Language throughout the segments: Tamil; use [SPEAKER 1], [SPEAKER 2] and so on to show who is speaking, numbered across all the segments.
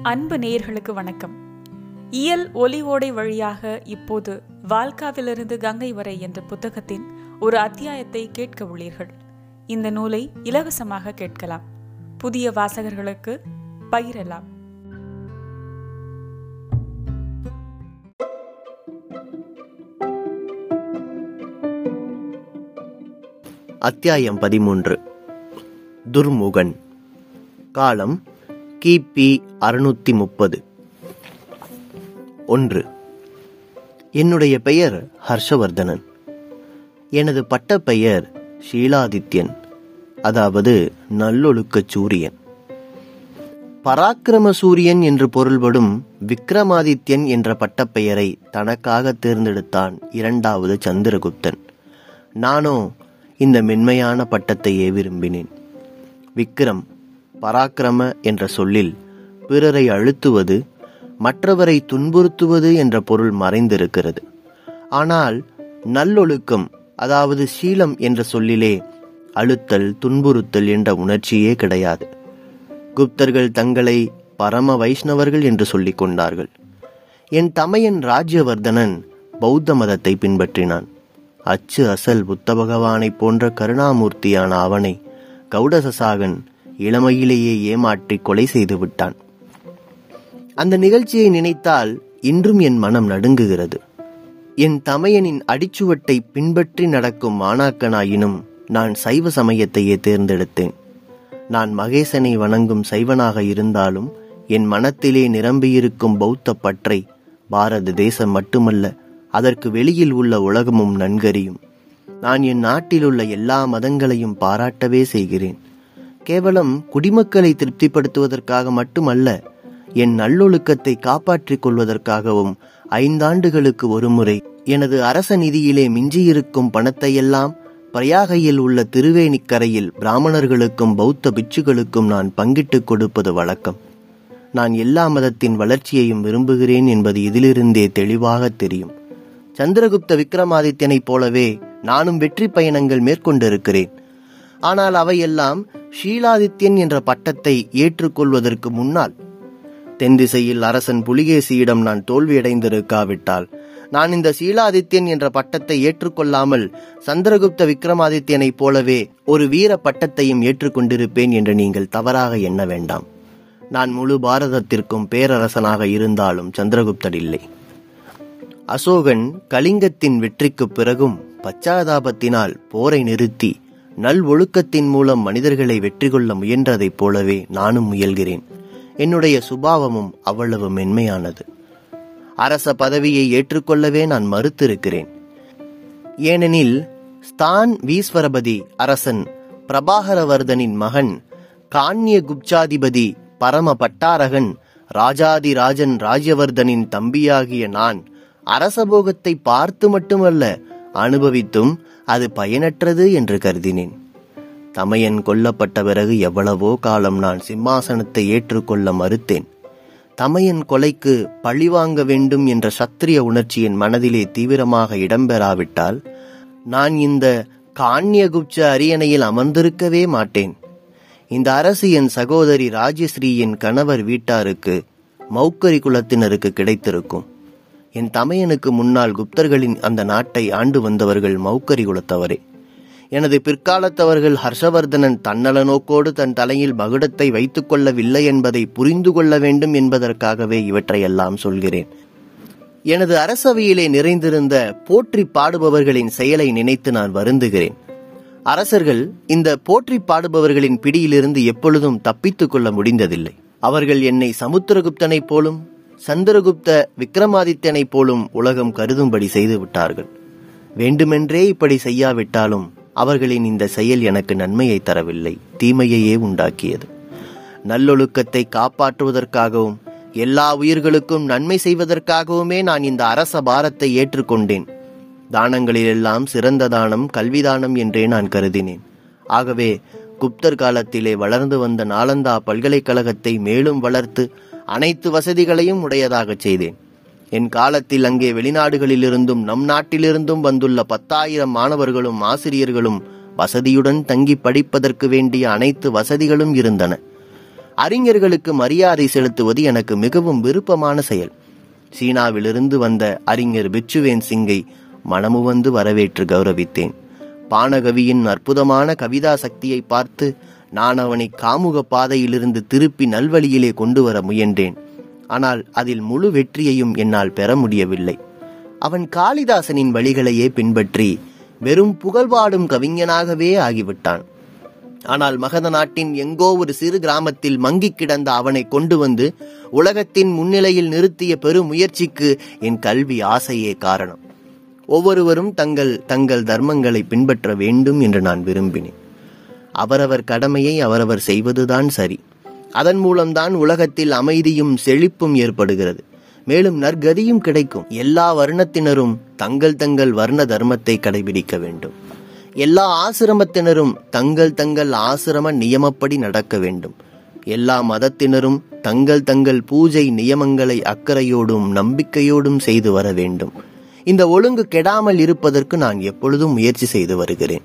[SPEAKER 1] அன்பு நேயர்களுக்கு வணக்கம் இயல் ஒலி ஓடை வழியாக இப்போது வால்காவிலிருந்து கங்கை வரை என்ற புத்தகத்தின் ஒரு அத்தியாயத்தை கேட்க உள்ளீர்கள் இந்த நூலை இலவசமாக கேட்கலாம் புதிய வாசகர்களுக்கு பகிரலாம்
[SPEAKER 2] அத்தியாயம் பதிமூன்று துர்முகன் காலம் கிபி அறுநூத்தி முப்பது ஒன்று என்னுடைய பெயர் ஹர்ஷவர்தனன் எனது பட்டப்பெயர் ஷீலாதித்யன் அதாவது நல்லொழுக்கச் சூரியன் பராக்கிரம சூரியன் என்று பொருள்படும் விக்ரமாதித்யன் என்ற பட்டப்பெயரை தனக்காக தேர்ந்தெடுத்தான் இரண்டாவது சந்திரகுப்தன் நானோ இந்த மென்மையான பட்டத்தையே விரும்பினேன் விக்ரம் பராக்கிரம என்ற சொல்லில் பிறரை அழுத்துவது மற்றவரை துன்புறுத்துவது என்ற பொருள் மறைந்திருக்கிறது ஆனால் நல்லொழுக்கம் அதாவது சீலம் என்ற சொல்லிலே அழுத்தல் துன்புறுத்தல் என்ற உணர்ச்சியே கிடையாது குப்தர்கள் தங்களை பரம வைஷ்ணவர்கள் என்று சொல்லிக் கொண்டார்கள் என் தமையன் ராஜ்யவர்தனன் பௌத்த மதத்தை பின்பற்றினான் அச்சு அசல் புத்த பகவானைப் போன்ற கருணாமூர்த்தியான அவனை கௌடசசாகன் இளமையிலேயே ஏமாற்றி கொலை செய்து விட்டான் அந்த நிகழ்ச்சியை நினைத்தால் இன்றும் என் மனம் நடுங்குகிறது என் தமையனின் அடிச்சுவட்டை பின்பற்றி நடக்கும் மாணாக்கனாயினும் நான் சைவ சமயத்தையே தேர்ந்தெடுத்தேன் நான் மகேசனை வணங்கும் சைவனாக இருந்தாலும் என் மனத்திலே நிரம்பியிருக்கும் பௌத்த பற்றை பாரத தேசம் மட்டுமல்ல அதற்கு வெளியில் உள்ள உலகமும் நன்கறியும் நான் என் நாட்டிலுள்ள எல்லா மதங்களையும் பாராட்டவே செய்கிறேன் கேவலம் குடிமக்களை திருப்திப்படுத்துவதற்காக மட்டுமல்ல என் நல்லொழுக்கத்தை காப்பாற்றிக் கொள்வதற்காகவும் ஐந்தாண்டுகளுக்கு ஒருமுறை எனது அரச நிதியிலே மிஞ்சியிருக்கும் பணத்தையெல்லாம் பிரயாகையில் உள்ள திருவேணிக்கரையில் பிராமணர்களுக்கும் பௌத்த பிட்சுகளுக்கும் நான் பங்கிட்டுக் கொடுப்பது வழக்கம் நான் எல்லா மதத்தின் வளர்ச்சியையும் விரும்புகிறேன் என்பது இதிலிருந்தே தெளிவாக தெரியும் சந்திரகுப்த விக்ரமாதித்யனைப் போலவே நானும் வெற்றி பயணங்கள் மேற்கொண்டிருக்கிறேன் ஆனால் அவையெல்லாம் ஷீலாதித்யன் என்ற பட்டத்தை ஏற்றுக்கொள்வதற்கு முன்னால் தென் திசையில் அரசன் புலிகேசியிடம் நான் தோல்வியடைந்திருக்காவிட்டால் நான் இந்த சீலாதித்யன் என்ற பட்டத்தை ஏற்றுக்கொள்ளாமல் சந்திரகுப்த விக்ரமாதித்யனைப் போலவே ஒரு வீர பட்டத்தையும் ஏற்றுக்கொண்டிருப்பேன் என்று நீங்கள் தவறாக எண்ண வேண்டாம் நான் முழு பாரதத்திற்கும் பேரரசனாக இருந்தாலும் சந்திரகுப்தர் இல்லை அசோகன் கலிங்கத்தின் வெற்றிக்குப் பிறகும் பச்சாதாபத்தினால் போரை நிறுத்தி நல் ஒழுக்கத்தின் மூலம் மனிதர்களை வெற்றி கொள்ள முயன்றதைப் போலவே நானும் முயல்கிறேன் என்னுடைய சுபாவமும் அவ்வளவு மென்மையானது அரச பதவியை ஏற்றுக்கொள்ளவே நான் மறுத்திருக்கிறேன் ஏனெனில் ஸ்தான் வீஸ்வரபதி அரசன் பிரபாகரவர்தனின் மகன் கான்ய குப்சாதிபதி பரம பட்டாரகன் ராஜாதிராஜன் ராஜ்யவர்தனின் தம்பியாகிய நான் அரசபோகத்தை பார்த்து மட்டுமல்ல அனுபவித்தும் அது பயனற்றது என்று கருதினேன் தமையன் கொல்லப்பட்ட பிறகு எவ்வளவோ காலம் நான் சிம்மாசனத்தை ஏற்றுக்கொள்ள மறுத்தேன் தமையன் கொலைக்கு பழிவாங்க வேண்டும் என்ற சத்திரிய உணர்ச்சி என் மனதிலே தீவிரமாக இடம்பெறாவிட்டால் நான் இந்த கான்யகுப்ச அரியணையில் அமர்ந்திருக்கவே மாட்டேன் இந்த அரசு என் சகோதரி ராஜஸ்ரீயின் கணவர் வீட்டாருக்கு மௌக்கரி குலத்தினருக்கு கிடைத்திருக்கும் என் தமையனுக்கு முன்னால் குப்தர்களின் அந்த நாட்டை ஆண்டு வந்தவர்கள் மௌக்கரி குலத்தவரே எனது பிற்காலத்தவர்கள் ஹர்ஷவர்தனன் தன்னல நோக்கோடு தன் தலையில் மகுடத்தை வைத்துக் கொள்ளவில்லை என்பதை புரிந்து கொள்ள வேண்டும் என்பதற்காகவே இவற்றையெல்லாம் சொல்கிறேன் எனது அரசவையிலே நிறைந்திருந்த போற்றி பாடுபவர்களின் செயலை நினைத்து நான் வருந்துகிறேன் அரசர்கள் இந்த போற்றி பாடுபவர்களின் பிடியிலிருந்து எப்பொழுதும் தப்பித்துக் கொள்ள முடிந்ததில்லை அவர்கள் என்னை சமுத்திரகுப்தனைப் போலும் சந்திரகுப்த விக்ரமாதித்யனைப் போலும் உலகம் கருதும்படி செய்து விட்டார்கள் வேண்டுமென்றே இப்படி செய்யாவிட்டாலும் அவர்களின் இந்த செயல் எனக்கு நன்மையை தரவில்லை தீமையையே உண்டாக்கியது நல்லொழுக்கத்தை காப்பாற்றுவதற்காகவும் எல்லா உயிர்களுக்கும் நன்மை செய்வதற்காகவுமே நான் இந்த அரச பாரத்தை ஏற்றுக்கொண்டேன் தானங்களிலெல்லாம் சிறந்த தானம் கல்விதானம் என்றே நான் கருதினேன் ஆகவே குப்தர் காலத்திலே வளர்ந்து வந்த நாலந்தா பல்கலைக்கழகத்தை மேலும் வளர்த்து அனைத்து வசதிகளையும் உடையதாகச் செய்தேன் என் காலத்தில் அங்கே வெளிநாடுகளிலிருந்தும் நம் நாட்டிலிருந்தும் வந்துள்ள பத்தாயிரம் மாணவர்களும் ஆசிரியர்களும் வசதியுடன் தங்கி படிப்பதற்கு வேண்டிய அனைத்து வசதிகளும் இருந்தன அறிஞர்களுக்கு மரியாதை செலுத்துவது எனக்கு மிகவும் விருப்பமான செயல் சீனாவிலிருந்து வந்த அறிஞர் பிச்சுவேன் சிங்கை மனமுவந்து வரவேற்று கௌரவித்தேன் பானகவியின் அற்புதமான கவிதா சக்தியை பார்த்து நான் அவனை காமுக பாதையிலிருந்து திருப்பி நல்வழியிலே கொண்டு வர முயன்றேன் ஆனால் அதில் முழு வெற்றியையும் என்னால் பெற முடியவில்லை அவன் காளிதாசனின் வழிகளையே பின்பற்றி வெறும் புகழ்பாடும் கவிஞனாகவே ஆகிவிட்டான் ஆனால் மகத நாட்டின் எங்கோ ஒரு சிறு கிராமத்தில் மங்கிக் கிடந்த அவனை கொண்டு வந்து உலகத்தின் முன்னிலையில் நிறுத்திய பெரும் முயற்சிக்கு என் கல்வி ஆசையே காரணம் ஒவ்வொருவரும் தங்கள் தங்கள் தர்மங்களை பின்பற்ற வேண்டும் என்று நான் விரும்பினேன் அவரவர் கடமையை அவரவர் செய்வதுதான் சரி அதன் மூலம்தான் உலகத்தில் அமைதியும் செழிப்பும் ஏற்படுகிறது மேலும் நற்கதியும் கிடைக்கும் எல்லா வர்ணத்தினரும் தங்கள் தங்கள் வர்ண தர்மத்தை கடைபிடிக்க வேண்டும் எல்லா ஆசிரமத்தினரும் தங்கள் தங்கள் ஆசிரம நியமப்படி நடக்க வேண்டும் எல்லா மதத்தினரும் தங்கள் தங்கள் பூஜை நியமங்களை அக்கறையோடும் நம்பிக்கையோடும் செய்து வர வேண்டும் இந்த ஒழுங்கு கெடாமல் இருப்பதற்கு நான் எப்பொழுதும் முயற்சி செய்து வருகிறேன்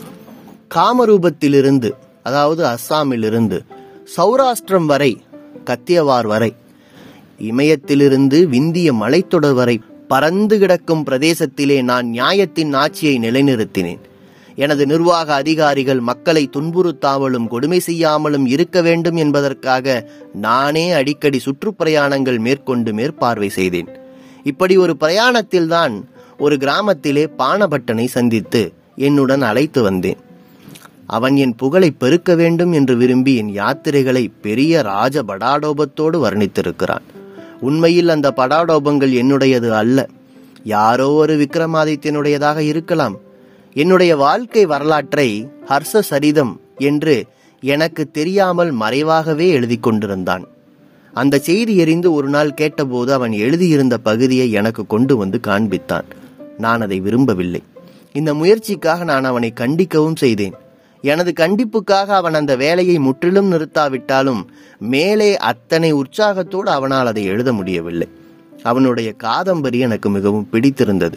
[SPEAKER 2] காமரூபத்திலிருந்து அதாவது அஸ்ஸாமிலிருந்து சௌராஷ்டிரம் வரை கத்தியவார் வரை இமயத்திலிருந்து விந்திய மலைத்தொடர் வரை பறந்து கிடக்கும் பிரதேசத்திலே நான் நியாயத்தின் ஆட்சியை நிலைநிறுத்தினேன் எனது நிர்வாக அதிகாரிகள் மக்களை துன்புறுத்தாமலும் கொடுமை செய்யாமலும் இருக்க வேண்டும் என்பதற்காக நானே அடிக்கடி சுற்றுப்பிரயாணங்கள் மேற்கொண்டு மேற்பார்வை செய்தேன் இப்படி ஒரு பிரயாணத்தில்தான் ஒரு கிராமத்திலே பானபட்டனை சந்தித்து என்னுடன் அழைத்து வந்தேன் அவன் என் புகழை பெருக்க வேண்டும் என்று விரும்பி என் யாத்திரைகளை பெரிய ராஜ படாடோபத்தோடு வர்ணித்திருக்கிறான் உண்மையில் அந்த படாடோபங்கள் என்னுடையது அல்ல யாரோ ஒரு விக்ரமாதித்யனுடையதாக இருக்கலாம் என்னுடைய வாழ்க்கை வரலாற்றை ஹர்ஷ சரிதம் என்று எனக்கு தெரியாமல் மறைவாகவே எழுதி கொண்டிருந்தான் அந்த செய்தி எறிந்து ஒரு நாள் கேட்டபோது அவன் எழுதியிருந்த பகுதியை எனக்கு கொண்டு வந்து காண்பித்தான் நான் அதை விரும்பவில்லை இந்த முயற்சிக்காக நான் அவனை கண்டிக்கவும் செய்தேன் எனது கண்டிப்புக்காக அவன் அந்த வேலையை முற்றிலும் நிறுத்தாவிட்டாலும் மேலே அத்தனை உற்சாகத்தோடு அவனால் அதை எழுத முடியவில்லை அவனுடைய காதம்பரி எனக்கு மிகவும் பிடித்திருந்தது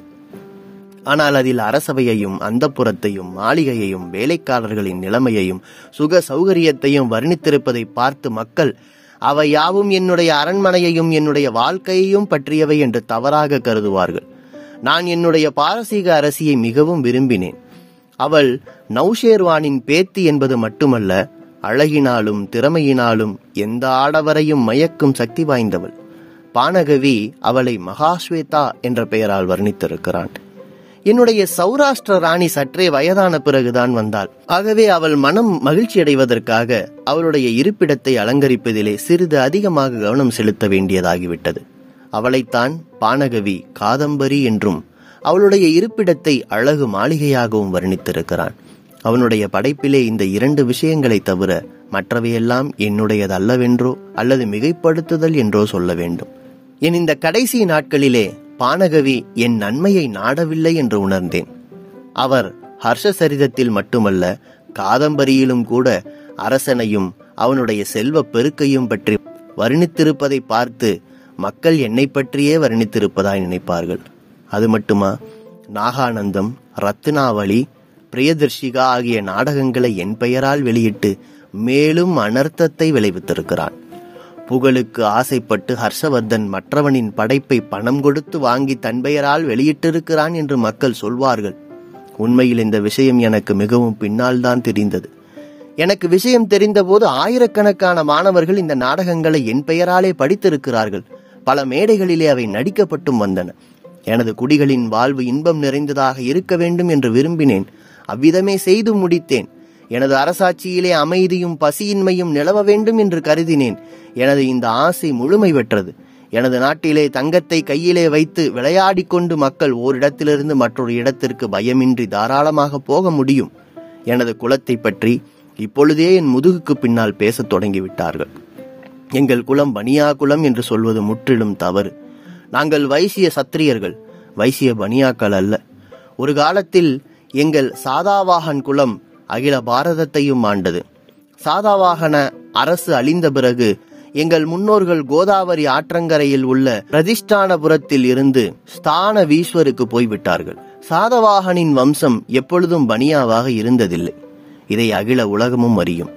[SPEAKER 2] ஆனால் அதில் அரசவையையும் அந்தப்புறத்தையும் மாளிகையையும் வேலைக்காரர்களின் நிலைமையையும் சுக சௌகரியத்தையும் வர்ணித்திருப்பதை பார்த்து மக்கள் அவை யாவும் என்னுடைய அரண்மனையையும் என்னுடைய வாழ்க்கையையும் பற்றியவை என்று தவறாக கருதுவார்கள் நான் என்னுடைய பாரசீக அரசியை மிகவும் விரும்பினேன் அவள் நௌஷேர்வானின் பேத்தி என்பது மட்டுமல்ல அழகினாலும் திறமையினாலும் எந்த ஆடவரையும் மயக்கும் சக்தி வாய்ந்தவள் பானகவி அவளை மகாஸ்வேதா என்ற பெயரால் வர்ணித்திருக்கிறான் என்னுடைய சௌராஷ்டிர ராணி சற்றே வயதான பிறகுதான் வந்தாள் ஆகவே அவள் மனம் மகிழ்ச்சி அடைவதற்காக அவளுடைய இருப்பிடத்தை அலங்கரிப்பதிலே சிறிது அதிகமாக கவனம் செலுத்த வேண்டியதாகிவிட்டது அவளைத்தான் பானகவி காதம்பரி என்றும் அவளுடைய இருப்பிடத்தை அழகு மாளிகையாகவும் வர்ணித்திருக்கிறான் அவனுடைய படைப்பிலே இந்த இரண்டு விஷயங்களை தவிர மற்றவையெல்லாம் என்னுடையது அல்லவென்றோ அல்லது மிகைப்படுத்துதல் என்றோ சொல்ல வேண்டும் என் இந்த கடைசி நாட்களிலே பானகவி என் நன்மையை நாடவில்லை என்று உணர்ந்தேன் அவர் ஹர்ஷ சரிதத்தில் மட்டுமல்ல காதம்பரியிலும் கூட அரசனையும் அவனுடைய செல்வ பெருக்கையும் பற்றி வர்ணித்திருப்பதை பார்த்து மக்கள் என்னை பற்றியே வர்ணித்திருப்பதாய் நினைப்பார்கள் அது மட்டுமா நாகானந்தம் ரத்னாவளி பிரியதர்ஷிகா ஆகிய நாடகங்களை என் பெயரால் வெளியிட்டு மேலும் அனர்த்தத்தை விளைவித்திருக்கிறான் புகழுக்கு ஆசைப்பட்டு ஹர்ஷவர்தன் மற்றவனின் படைப்பை பணம் கொடுத்து வாங்கி தன் பெயரால் வெளியிட்டிருக்கிறான் என்று மக்கள் சொல்வார்கள் உண்மையில் இந்த விஷயம் எனக்கு மிகவும் பின்னால் தான் தெரிந்தது எனக்கு விஷயம் தெரிந்தபோது ஆயிரக்கணக்கான மாணவர்கள் இந்த நாடகங்களை என் பெயராலே படித்திருக்கிறார்கள் பல மேடைகளிலே அவை நடிக்கப்பட்டும் வந்தன எனது குடிகளின் வாழ்வு இன்பம் நிறைந்ததாக இருக்க வேண்டும் என்று விரும்பினேன் அவ்விதமே செய்து முடித்தேன் எனது அரசாட்சியிலே அமைதியும் பசியின்மையும் நிலவ வேண்டும் என்று கருதினேன் எனது இந்த ஆசை முழுமை பெற்றது எனது நாட்டிலே தங்கத்தை கையிலே வைத்து விளையாடிக் கொண்டு மக்கள் ஓரிடத்திலிருந்து மற்றொரு இடத்திற்கு பயமின்றி தாராளமாக போக முடியும் எனது குலத்தை பற்றி இப்பொழுதே என் முதுகுக்கு பின்னால் பேசத் தொடங்கிவிட்டார்கள் எங்கள் குலம் பனியா குலம் என்று சொல்வது முற்றிலும் தவறு நாங்கள் வைசிய சத்திரியர்கள் வைசிய பனியாக்கள் அல்ல ஒரு காலத்தில் எங்கள் சாதாவாகன் குலம் அகில பாரதத்தையும் ஆண்டது சாதாவாகன அரசு அழிந்த பிறகு எங்கள் முன்னோர்கள் கோதாவரி ஆற்றங்கரையில் உள்ள பிரதிஷ்டானபுரத்தில் இருந்து ஸ்தான வீஸ்வருக்கு போய்விட்டார்கள் சாதவாகனின் வம்சம் எப்பொழுதும் பனியாவாக இருந்ததில்லை இதை அகில உலகமும் அறியும்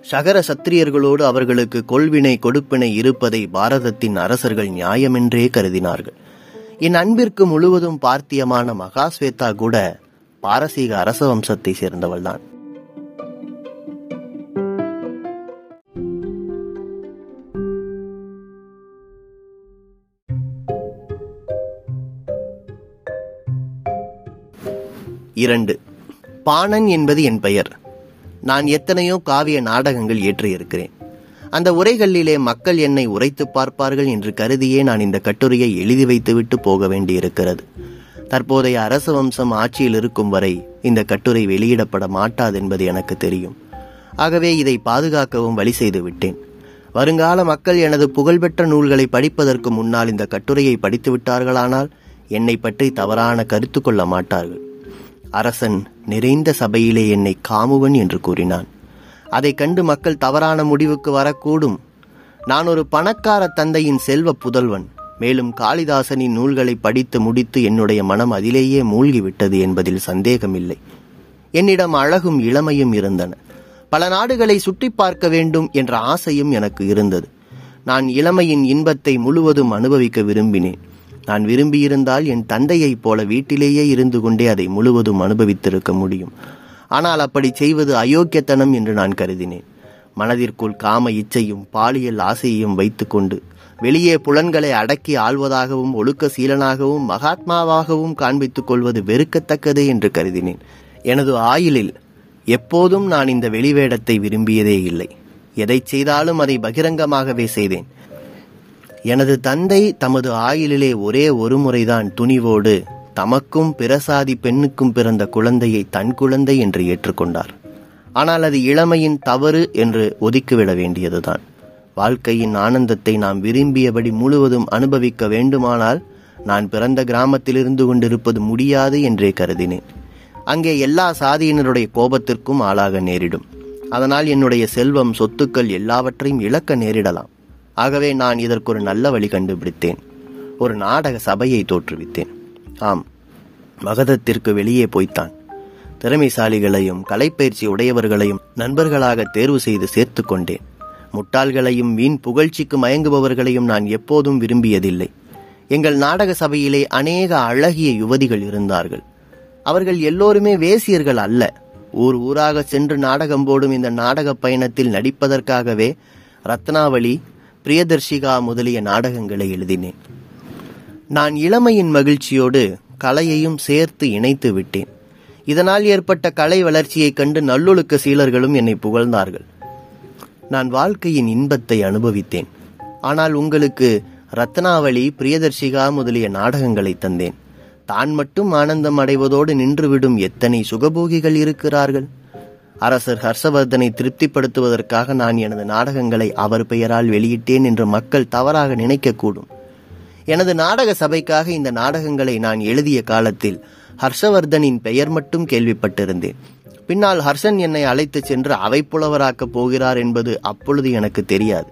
[SPEAKER 2] சகர சத்திரியர்களோடு அவர்களுக்கு கொள்வினை கொடுப்பினை இருப்பதை பாரதத்தின் அரசர்கள் நியாயமென்றே கருதினார்கள் என் அன்பிற்கு முழுவதும் பார்த்தியமான மகாஸ்வேதா கூட பாரசீக அரச வம்சத்தை சேர்ந்தவள்தான் இரண்டு பாணன் என்பது என் பெயர் நான் எத்தனையோ காவிய நாடகங்கள் ஏற்றியிருக்கிறேன் அந்த உரைகளிலே மக்கள் என்னை உரைத்து பார்ப்பார்கள் என்று கருதியே நான் இந்த கட்டுரையை எழுதி வைத்துவிட்டு போக வேண்டியிருக்கிறது தற்போதைய அரச வம்சம் ஆட்சியில் இருக்கும் வரை இந்த கட்டுரை வெளியிடப்பட மாட்டாது என்பது எனக்கு தெரியும் ஆகவே இதை பாதுகாக்கவும் வழி செய்து விட்டேன் வருங்கால மக்கள் எனது புகழ்பெற்ற நூல்களை படிப்பதற்கு முன்னால் இந்த கட்டுரையை படித்து விட்டார்களானால் என்னை பற்றி தவறான கருத்து கொள்ள மாட்டார்கள் அரசன் நிறைந்த சபையிலே என்னை காமுவன் என்று கூறினான் அதைக் கண்டு மக்கள் தவறான முடிவுக்கு வரக்கூடும் நான் ஒரு பணக்கார தந்தையின் செல்வ புதல்வன் மேலும் காளிதாசனின் நூல்களை படித்து முடித்து என்னுடைய மனம் அதிலேயே மூழ்கிவிட்டது என்பதில் சந்தேகமில்லை என்னிடம் அழகும் இளமையும் இருந்தன பல நாடுகளை சுற்றி பார்க்க வேண்டும் என்ற ஆசையும் எனக்கு இருந்தது நான் இளமையின் இன்பத்தை முழுவதும் அனுபவிக்க விரும்பினேன் நான் விரும்பியிருந்தால் என் தந்தையைப் போல வீட்டிலேயே இருந்து கொண்டே அதை முழுவதும் அனுபவித்திருக்க முடியும் ஆனால் அப்படி செய்வது அயோக்கியத்தனம் என்று நான் கருதினேன் மனதிற்குள் காம இச்சையும் பாலியல் ஆசையையும் வைத்துக்கொண்டு வெளியே புலன்களை அடக்கி ஆள்வதாகவும் ஒழுக்க சீலனாகவும் மகாத்மாவாகவும் காண்பித்துக் கொள்வது வெறுக்கத்தக்கதே என்று கருதினேன் எனது ஆயுளில் எப்போதும் நான் இந்த வெளிவேடத்தை விரும்பியதே இல்லை எதை செய்தாலும் அதை பகிரங்கமாகவே செய்தேன் எனது தந்தை தமது ஆயுளிலே ஒரே ஒரு முறைதான் துணிவோடு தமக்கும் பிரசாதி பெண்ணுக்கும் பிறந்த குழந்தையை தன் குழந்தை என்று ஏற்றுக்கொண்டார் ஆனால் அது இளமையின் தவறு என்று ஒதுக்கிவிட வேண்டியதுதான் வாழ்க்கையின் ஆனந்தத்தை நாம் விரும்பியபடி முழுவதும் அனுபவிக்க வேண்டுமானால் நான் பிறந்த கிராமத்தில் இருந்து கொண்டிருப்பது முடியாது என்றே கருதினேன் அங்கே எல்லா சாதியினருடைய கோபத்திற்கும் ஆளாக நேரிடும் அதனால் என்னுடைய செல்வம் சொத்துக்கள் எல்லாவற்றையும் இழக்க நேரிடலாம் ஆகவே நான் இதற்கு ஒரு நல்ல வழி கண்டுபிடித்தேன் ஒரு நாடக சபையை தோற்றுவித்தேன் ஆம் மகதத்திற்கு வெளியே போய்த்தான் திறமைசாலிகளையும் கலைப்பயிற்சி உடையவர்களையும் நண்பர்களாக தேர்வு செய்து சேர்த்து கொண்டேன் முட்டாள்களையும் வீண் புகழ்ச்சிக்கு மயங்குபவர்களையும் நான் எப்போதும் விரும்பியதில்லை எங்கள் நாடக சபையிலே அநேக அழகிய யுவதிகள் இருந்தார்கள் அவர்கள் எல்லோருமே வேசியர்கள் அல்ல ஊர் ஊராக சென்று நாடகம் போடும் இந்த நாடக பயணத்தில் நடிப்பதற்காகவே ரத்னாவளி பிரியதர்ஷிகா முதலிய நாடகங்களை எழுதினேன் நான் இளமையின் மகிழ்ச்சியோடு கலையையும் சேர்த்து இணைத்து விட்டேன் இதனால் ஏற்பட்ட கலை வளர்ச்சியைக் கண்டு நல்லொழுக்க சீலர்களும் என்னை புகழ்ந்தார்கள் நான் வாழ்க்கையின் இன்பத்தை அனுபவித்தேன் ஆனால் உங்களுக்கு ரத்னாவளி பிரியதர்ஷிகா முதலிய நாடகங்களை தந்தேன் தான் மட்டும் ஆனந்தம் அடைவதோடு நின்றுவிடும் எத்தனை சுகபோகிகள் இருக்கிறார்கள் அரசர் ஹர்ஷவர்தனை திருப்திப்படுத்துவதற்காக நான் எனது நாடகங்களை அவர் பெயரால் வெளியிட்டேன் என்று மக்கள் தவறாக நினைக்கக்கூடும் எனது நாடக சபைக்காக இந்த நாடகங்களை நான் எழுதிய காலத்தில் ஹர்ஷவர்தனின் பெயர் மட்டும் கேள்விப்பட்டிருந்தேன் பின்னால் ஹர்ஷன் என்னை அழைத்துச் சென்று அவை புலவராக்கப் போகிறார் என்பது அப்பொழுது எனக்கு தெரியாது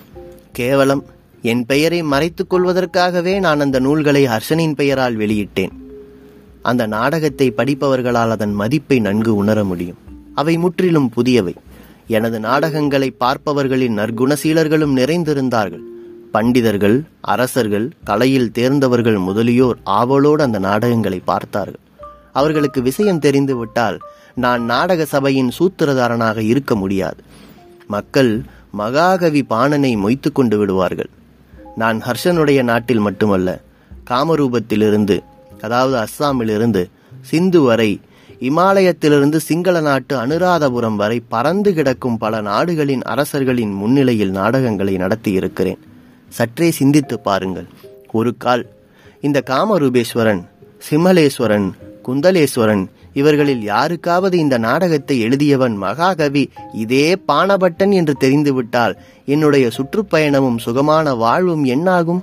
[SPEAKER 2] கேவலம் என் பெயரை மறைத்துக் கொள்வதற்காகவே நான் அந்த நூல்களை ஹர்ஷனின் பெயரால் வெளியிட்டேன் அந்த நாடகத்தை படிப்பவர்களால் அதன் மதிப்பை நன்கு உணர முடியும் அவை முற்றிலும் புதியவை எனது நாடகங்களை பார்ப்பவர்களின் நற்குணசீலர்களும் நிறைந்திருந்தார்கள் பண்டிதர்கள் அரசர்கள் கலையில் தேர்ந்தவர்கள் முதலியோர் ஆவலோடு அந்த நாடகங்களை பார்த்தார்கள் அவர்களுக்கு விஷயம் தெரிந்துவிட்டால் நான் நாடக சபையின் சூத்திரதாரனாக இருக்க முடியாது மக்கள் மகாகவி பாணனை மொய்த்து கொண்டு விடுவார்கள் நான் ஹர்ஷனுடைய நாட்டில் மட்டுமல்ல காமரூபத்திலிருந்து அதாவது அஸ்ஸாமிலிருந்து சிந்து வரை இமாலயத்திலிருந்து சிங்கள நாட்டு அனுராதபுரம் வரை பறந்து கிடக்கும் பல நாடுகளின் அரசர்களின் முன்னிலையில் நாடகங்களை நடத்தியிருக்கிறேன் சற்றே சிந்தித்து பாருங்கள் ஒரு கால் இந்த காமரூபேஸ்வரன் சிம்மலேஸ்வரன் குந்தலேஸ்வரன் இவர்களில் யாருக்காவது இந்த நாடகத்தை எழுதியவன் மகாகவி இதே பானபட்டன் என்று தெரிந்துவிட்டால் என்னுடைய சுற்றுப்பயணமும் சுகமான வாழ்வும் என்னாகும்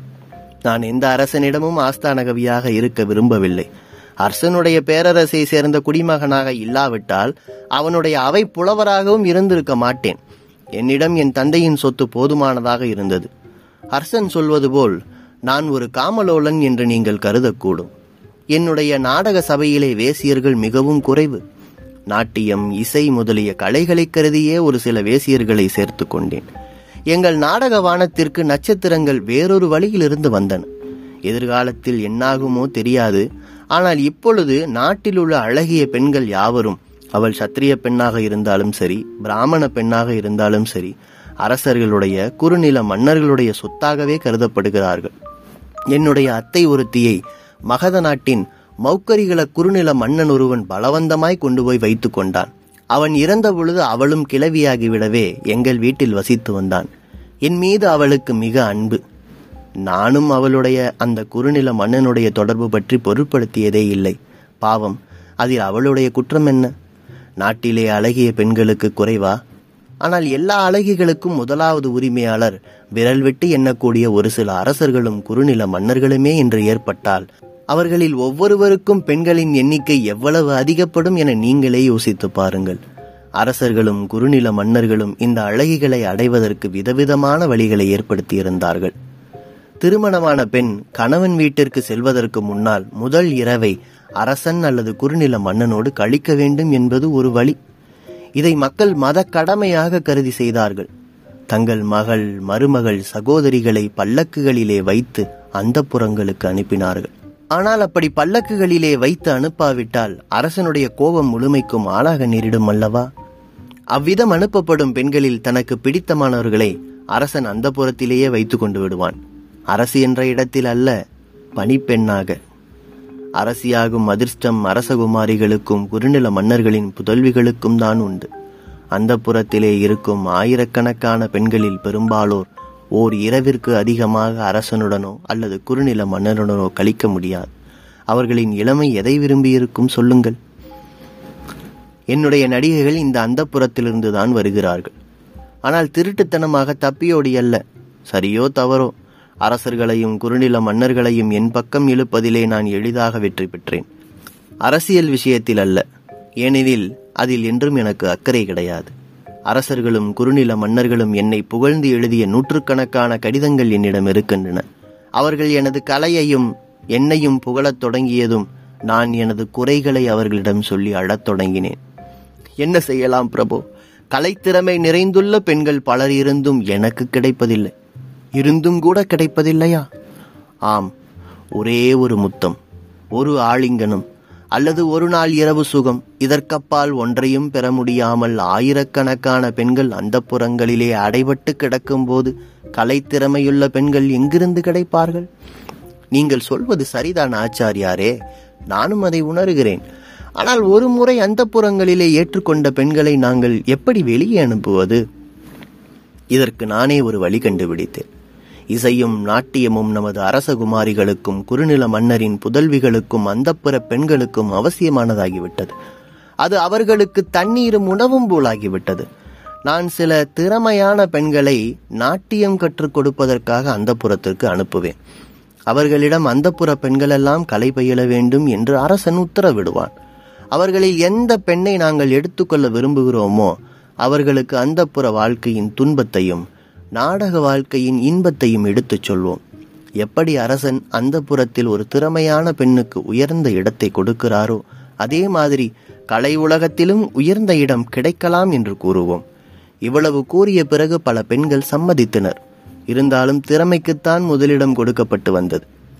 [SPEAKER 2] நான் எந்த அரசனிடமும் ஆஸ்தான கவியாக இருக்க விரும்பவில்லை அரசனுடைய பேரரசை சேர்ந்த குடிமகனாக இல்லாவிட்டால் அவனுடைய அவை புலவராகவும் இருந்திருக்க மாட்டேன் என்னிடம் என் தந்தையின் சொத்து போதுமானதாக இருந்தது ஹர்ஷன் சொல்வது போல் நான் ஒரு காமலோலன் என்று நீங்கள் கருதக்கூடும் என்னுடைய நாடக சபையிலே வேசியர்கள் மிகவும் குறைவு நாட்டியம் இசை முதலிய கலைகளை கருதியே ஒரு சில வேசியர்களை சேர்த்து கொண்டேன் எங்கள் நாடக வானத்திற்கு நட்சத்திரங்கள் வேறொரு வழியிலிருந்து வந்தன எதிர்காலத்தில் என்னாகுமோ தெரியாது ஆனால் இப்பொழுது நாட்டில் உள்ள அழகிய பெண்கள் யாவரும் அவள் சத்திரிய பெண்ணாக இருந்தாலும் சரி பிராமண பெண்ணாக இருந்தாலும் சரி அரசர்களுடைய குறுநில மன்னர்களுடைய சொத்தாகவே கருதப்படுகிறார்கள் என்னுடைய அத்தை ஒருத்தியை மகத நாட்டின் மௌக்கரிகள குறுநில மன்னன் ஒருவன் பலவந்தமாய் கொண்டு போய் வைத்து கொண்டான் அவன் இறந்த பொழுது அவளும் கிளவியாகிவிடவே எங்கள் வீட்டில் வசித்து வந்தான் என் மீது அவளுக்கு மிக அன்பு நானும் அவளுடைய அந்த குறுநில மன்னனுடைய தொடர்பு பற்றி பொருட்படுத்தியதே இல்லை பாவம் அதில் அவளுடைய குற்றம் என்ன நாட்டிலே அழகிய பெண்களுக்கு குறைவா ஆனால் எல்லா அழகிகளுக்கும் முதலாவது உரிமையாளர் விரல் விட்டு எண்ணக்கூடிய ஒரு சில அரசர்களும் குறுநில மன்னர்களுமே என்று ஏற்பட்டால் அவர்களில் ஒவ்வொருவருக்கும் பெண்களின் எண்ணிக்கை எவ்வளவு அதிகப்படும் என நீங்களே யோசித்து பாருங்கள் அரசர்களும் குறுநில மன்னர்களும் இந்த அழகிகளை அடைவதற்கு விதவிதமான வழிகளை ஏற்படுத்தியிருந்தார்கள் திருமணமான பெண் கணவன் வீட்டிற்கு செல்வதற்கு முன்னால் முதல் இரவை அரசன் அல்லது குறுநில மன்னனோடு கழிக்க வேண்டும் என்பது ஒரு வழி இதை மக்கள் மத கடமையாக கருதி செய்தார்கள் தங்கள் மகள் மருமகள் சகோதரிகளை பல்லக்குகளிலே வைத்து அந்த புறங்களுக்கு அனுப்பினார்கள் ஆனால் அப்படி பல்லக்குகளிலே வைத்து அனுப்பாவிட்டால் அரசனுடைய கோபம் முழுமைக்கும் ஆளாக நேரிடும் அல்லவா அவ்விதம் அனுப்பப்படும் பெண்களில் தனக்கு பிடித்தமானவர்களை அரசன் அந்த புறத்திலேயே வைத்து கொண்டு விடுவான் அரசு என்ற இடத்தில் அல்ல பணிப்பெண்ணாக அரசியாகும் அதிர்ஷ்டம் அரசகுமாரிகளுக்கும் குறுநில மன்னர்களின் புதல்விகளுக்கும் தான் உண்டு அந்த புறத்திலே இருக்கும் ஆயிரக்கணக்கான பெண்களில் பெரும்பாலோர் ஓர் இரவிற்கு அதிகமாக அரசனுடனோ அல்லது குறுநில மன்னனுடனோ கழிக்க முடியாது அவர்களின் இளமை எதை விரும்பியிருக்கும் சொல்லுங்கள் என்னுடைய நடிகைகள் இந்த அந்த புறத்திலிருந்து தான் வருகிறார்கள் ஆனால் திருட்டுத்தனமாக தப்பியோடி அல்ல சரியோ தவறோ அரசர்களையும் குறுநில மன்னர்களையும் என் பக்கம் இழுப்பதிலே நான் எளிதாக வெற்றி பெற்றேன் அரசியல் விஷயத்தில் அல்ல ஏனெனில் அதில் என்றும் எனக்கு அக்கறை கிடையாது அரசர்களும் குறுநில மன்னர்களும் என்னை புகழ்ந்து எழுதிய நூற்றுக்கணக்கான கடிதங்கள் என்னிடம் இருக்கின்றன அவர்கள் எனது கலையையும் என்னையும் புகழத் தொடங்கியதும் நான் எனது குறைகளை அவர்களிடம் சொல்லி அழத் தொடங்கினேன் என்ன செய்யலாம் பிரபு கலைத்திறமை நிறைந்துள்ள பெண்கள் பலர் இருந்தும் எனக்கு கிடைப்பதில்லை இருந்தும் கூட கிடைப்பதில்லையா ஆம் ஒரே ஒரு முத்தம் ஒரு ஆலிங்கனம் அல்லது ஒரு நாள் இரவு சுகம் இதற்கப்பால் ஒன்றையும் பெற முடியாமல் ஆயிரக்கணக்கான பெண்கள் அந்த புறங்களிலே அடைபட்டு கிடக்கும்போது கலைத்திறமையுள்ள பெண்கள் எங்கிருந்து கிடைப்பார்கள் நீங்கள் சொல்வது சரிதான் ஆச்சாரியாரே நானும் அதை உணர்கிறேன் ஆனால் ஒரு முறை அந்த புறங்களிலே ஏற்றுக்கொண்ட பெண்களை நாங்கள் எப்படி வெளியே அனுப்புவது இதற்கு நானே ஒரு வழி கண்டுபிடித்தேன் இசையும் நாட்டியமும் நமது அரசகுமாரிகளுக்கும் குறுநில மன்னரின் புதல்விகளுக்கும் அந்தப்புற பெண்களுக்கும் அவசியமானதாகிவிட்டது அது அவர்களுக்கு தண்ணீரும் உணவும் போலாகிவிட்டது நான் சில திறமையான பெண்களை நாட்டியம் கற்றுக் கொடுப்பதற்காக அந்த புறத்திற்கு அனுப்புவேன் அவர்களிடம் அந்தப்புற பெண்களெல்லாம் கலை பயில வேண்டும் என்று அரசன் உத்தரவிடுவான் அவர்களில் எந்த பெண்ணை நாங்கள் எடுத்துக்கொள்ள விரும்புகிறோமோ அவர்களுக்கு அந்தப்புற வாழ்க்கையின் துன்பத்தையும் நாடக வாழ்க்கையின் இன்பத்தையும் எடுத்துச் சொல்வோம் எப்படி அரசன் அந்த புறத்தில் ஒரு திறமையான பெண்ணுக்கு உயர்ந்த இடத்தை கொடுக்கிறாரோ அதே மாதிரி கலை உலகத்திலும் உயர்ந்த இடம் கிடைக்கலாம் என்று கூறுவோம் இவ்வளவு கூறிய பிறகு பல பெண்கள் சம்மதித்தனர் இருந்தாலும் திறமைக்குத்தான் முதலிடம் கொடுக்கப்பட்டு வந்தது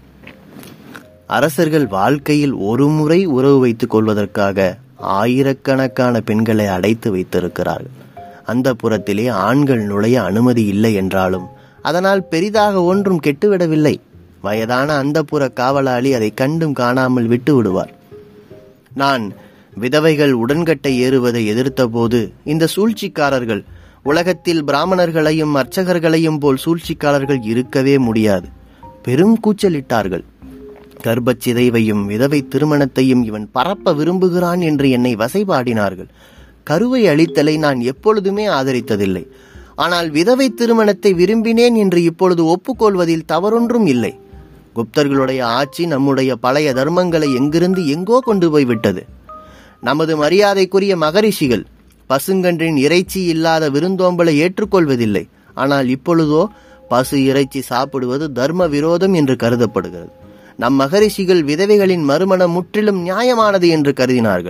[SPEAKER 2] அரசர்கள் வாழ்க்கையில் ஒரு முறை உறவு வைத்துக் கொள்வதற்காக ஆயிரக்கணக்கான பெண்களை அடைத்து வைத்திருக்கிறார்கள் அந்த புறத்திலே ஆண்கள் நுழைய அனுமதி இல்லை என்றாலும் அதனால் பெரிதாக ஒன்றும் கெட்டுவிடவில்லை வயதான அந்த புற காவலாளி அதை கண்டும் காணாமல் விட்டு விடுவார் நான் விதவைகள் உடன்கட்டை ஏறுவதை எதிர்த்தபோது இந்த சூழ்ச்சிக்காரர்கள் உலகத்தில் பிராமணர்களையும் அர்ச்சகர்களையும் போல் சூழ்ச்சிக்காரர்கள் இருக்கவே முடியாது பெரும் கூச்சலிட்டார்கள் கர்ப்பச்சிதைவையும் விதவை திருமணத்தையும் இவன் பரப்ப விரும்புகிறான் என்று என்னை வசைபாடினார்கள் கருவை அளித்தலை நான் எப்பொழுதுமே ஆதரித்ததில்லை ஆனால் விதவை திருமணத்தை விரும்பினேன் என்று இப்பொழுது ஒப்புக்கொள்வதில் தவறொன்றும் இல்லை குப்தர்களுடைய ஆட்சி நம்முடைய பழைய தர்மங்களை எங்கிருந்து எங்கோ கொண்டு போய் விட்டது நமது மரியாதைக்குரிய மகரிஷிகள் பசுங்கன்றின் இறைச்சி இல்லாத விருந்தோம்பலை ஏற்றுக்கொள்வதில்லை ஆனால் இப்பொழுதோ பசு இறைச்சி சாப்பிடுவது தர்ம விரோதம் என்று கருதப்படுகிறது நம் மகரிஷிகள் விதவைகளின் மறுமணம் முற்றிலும் நியாயமானது என்று கருதினார்கள்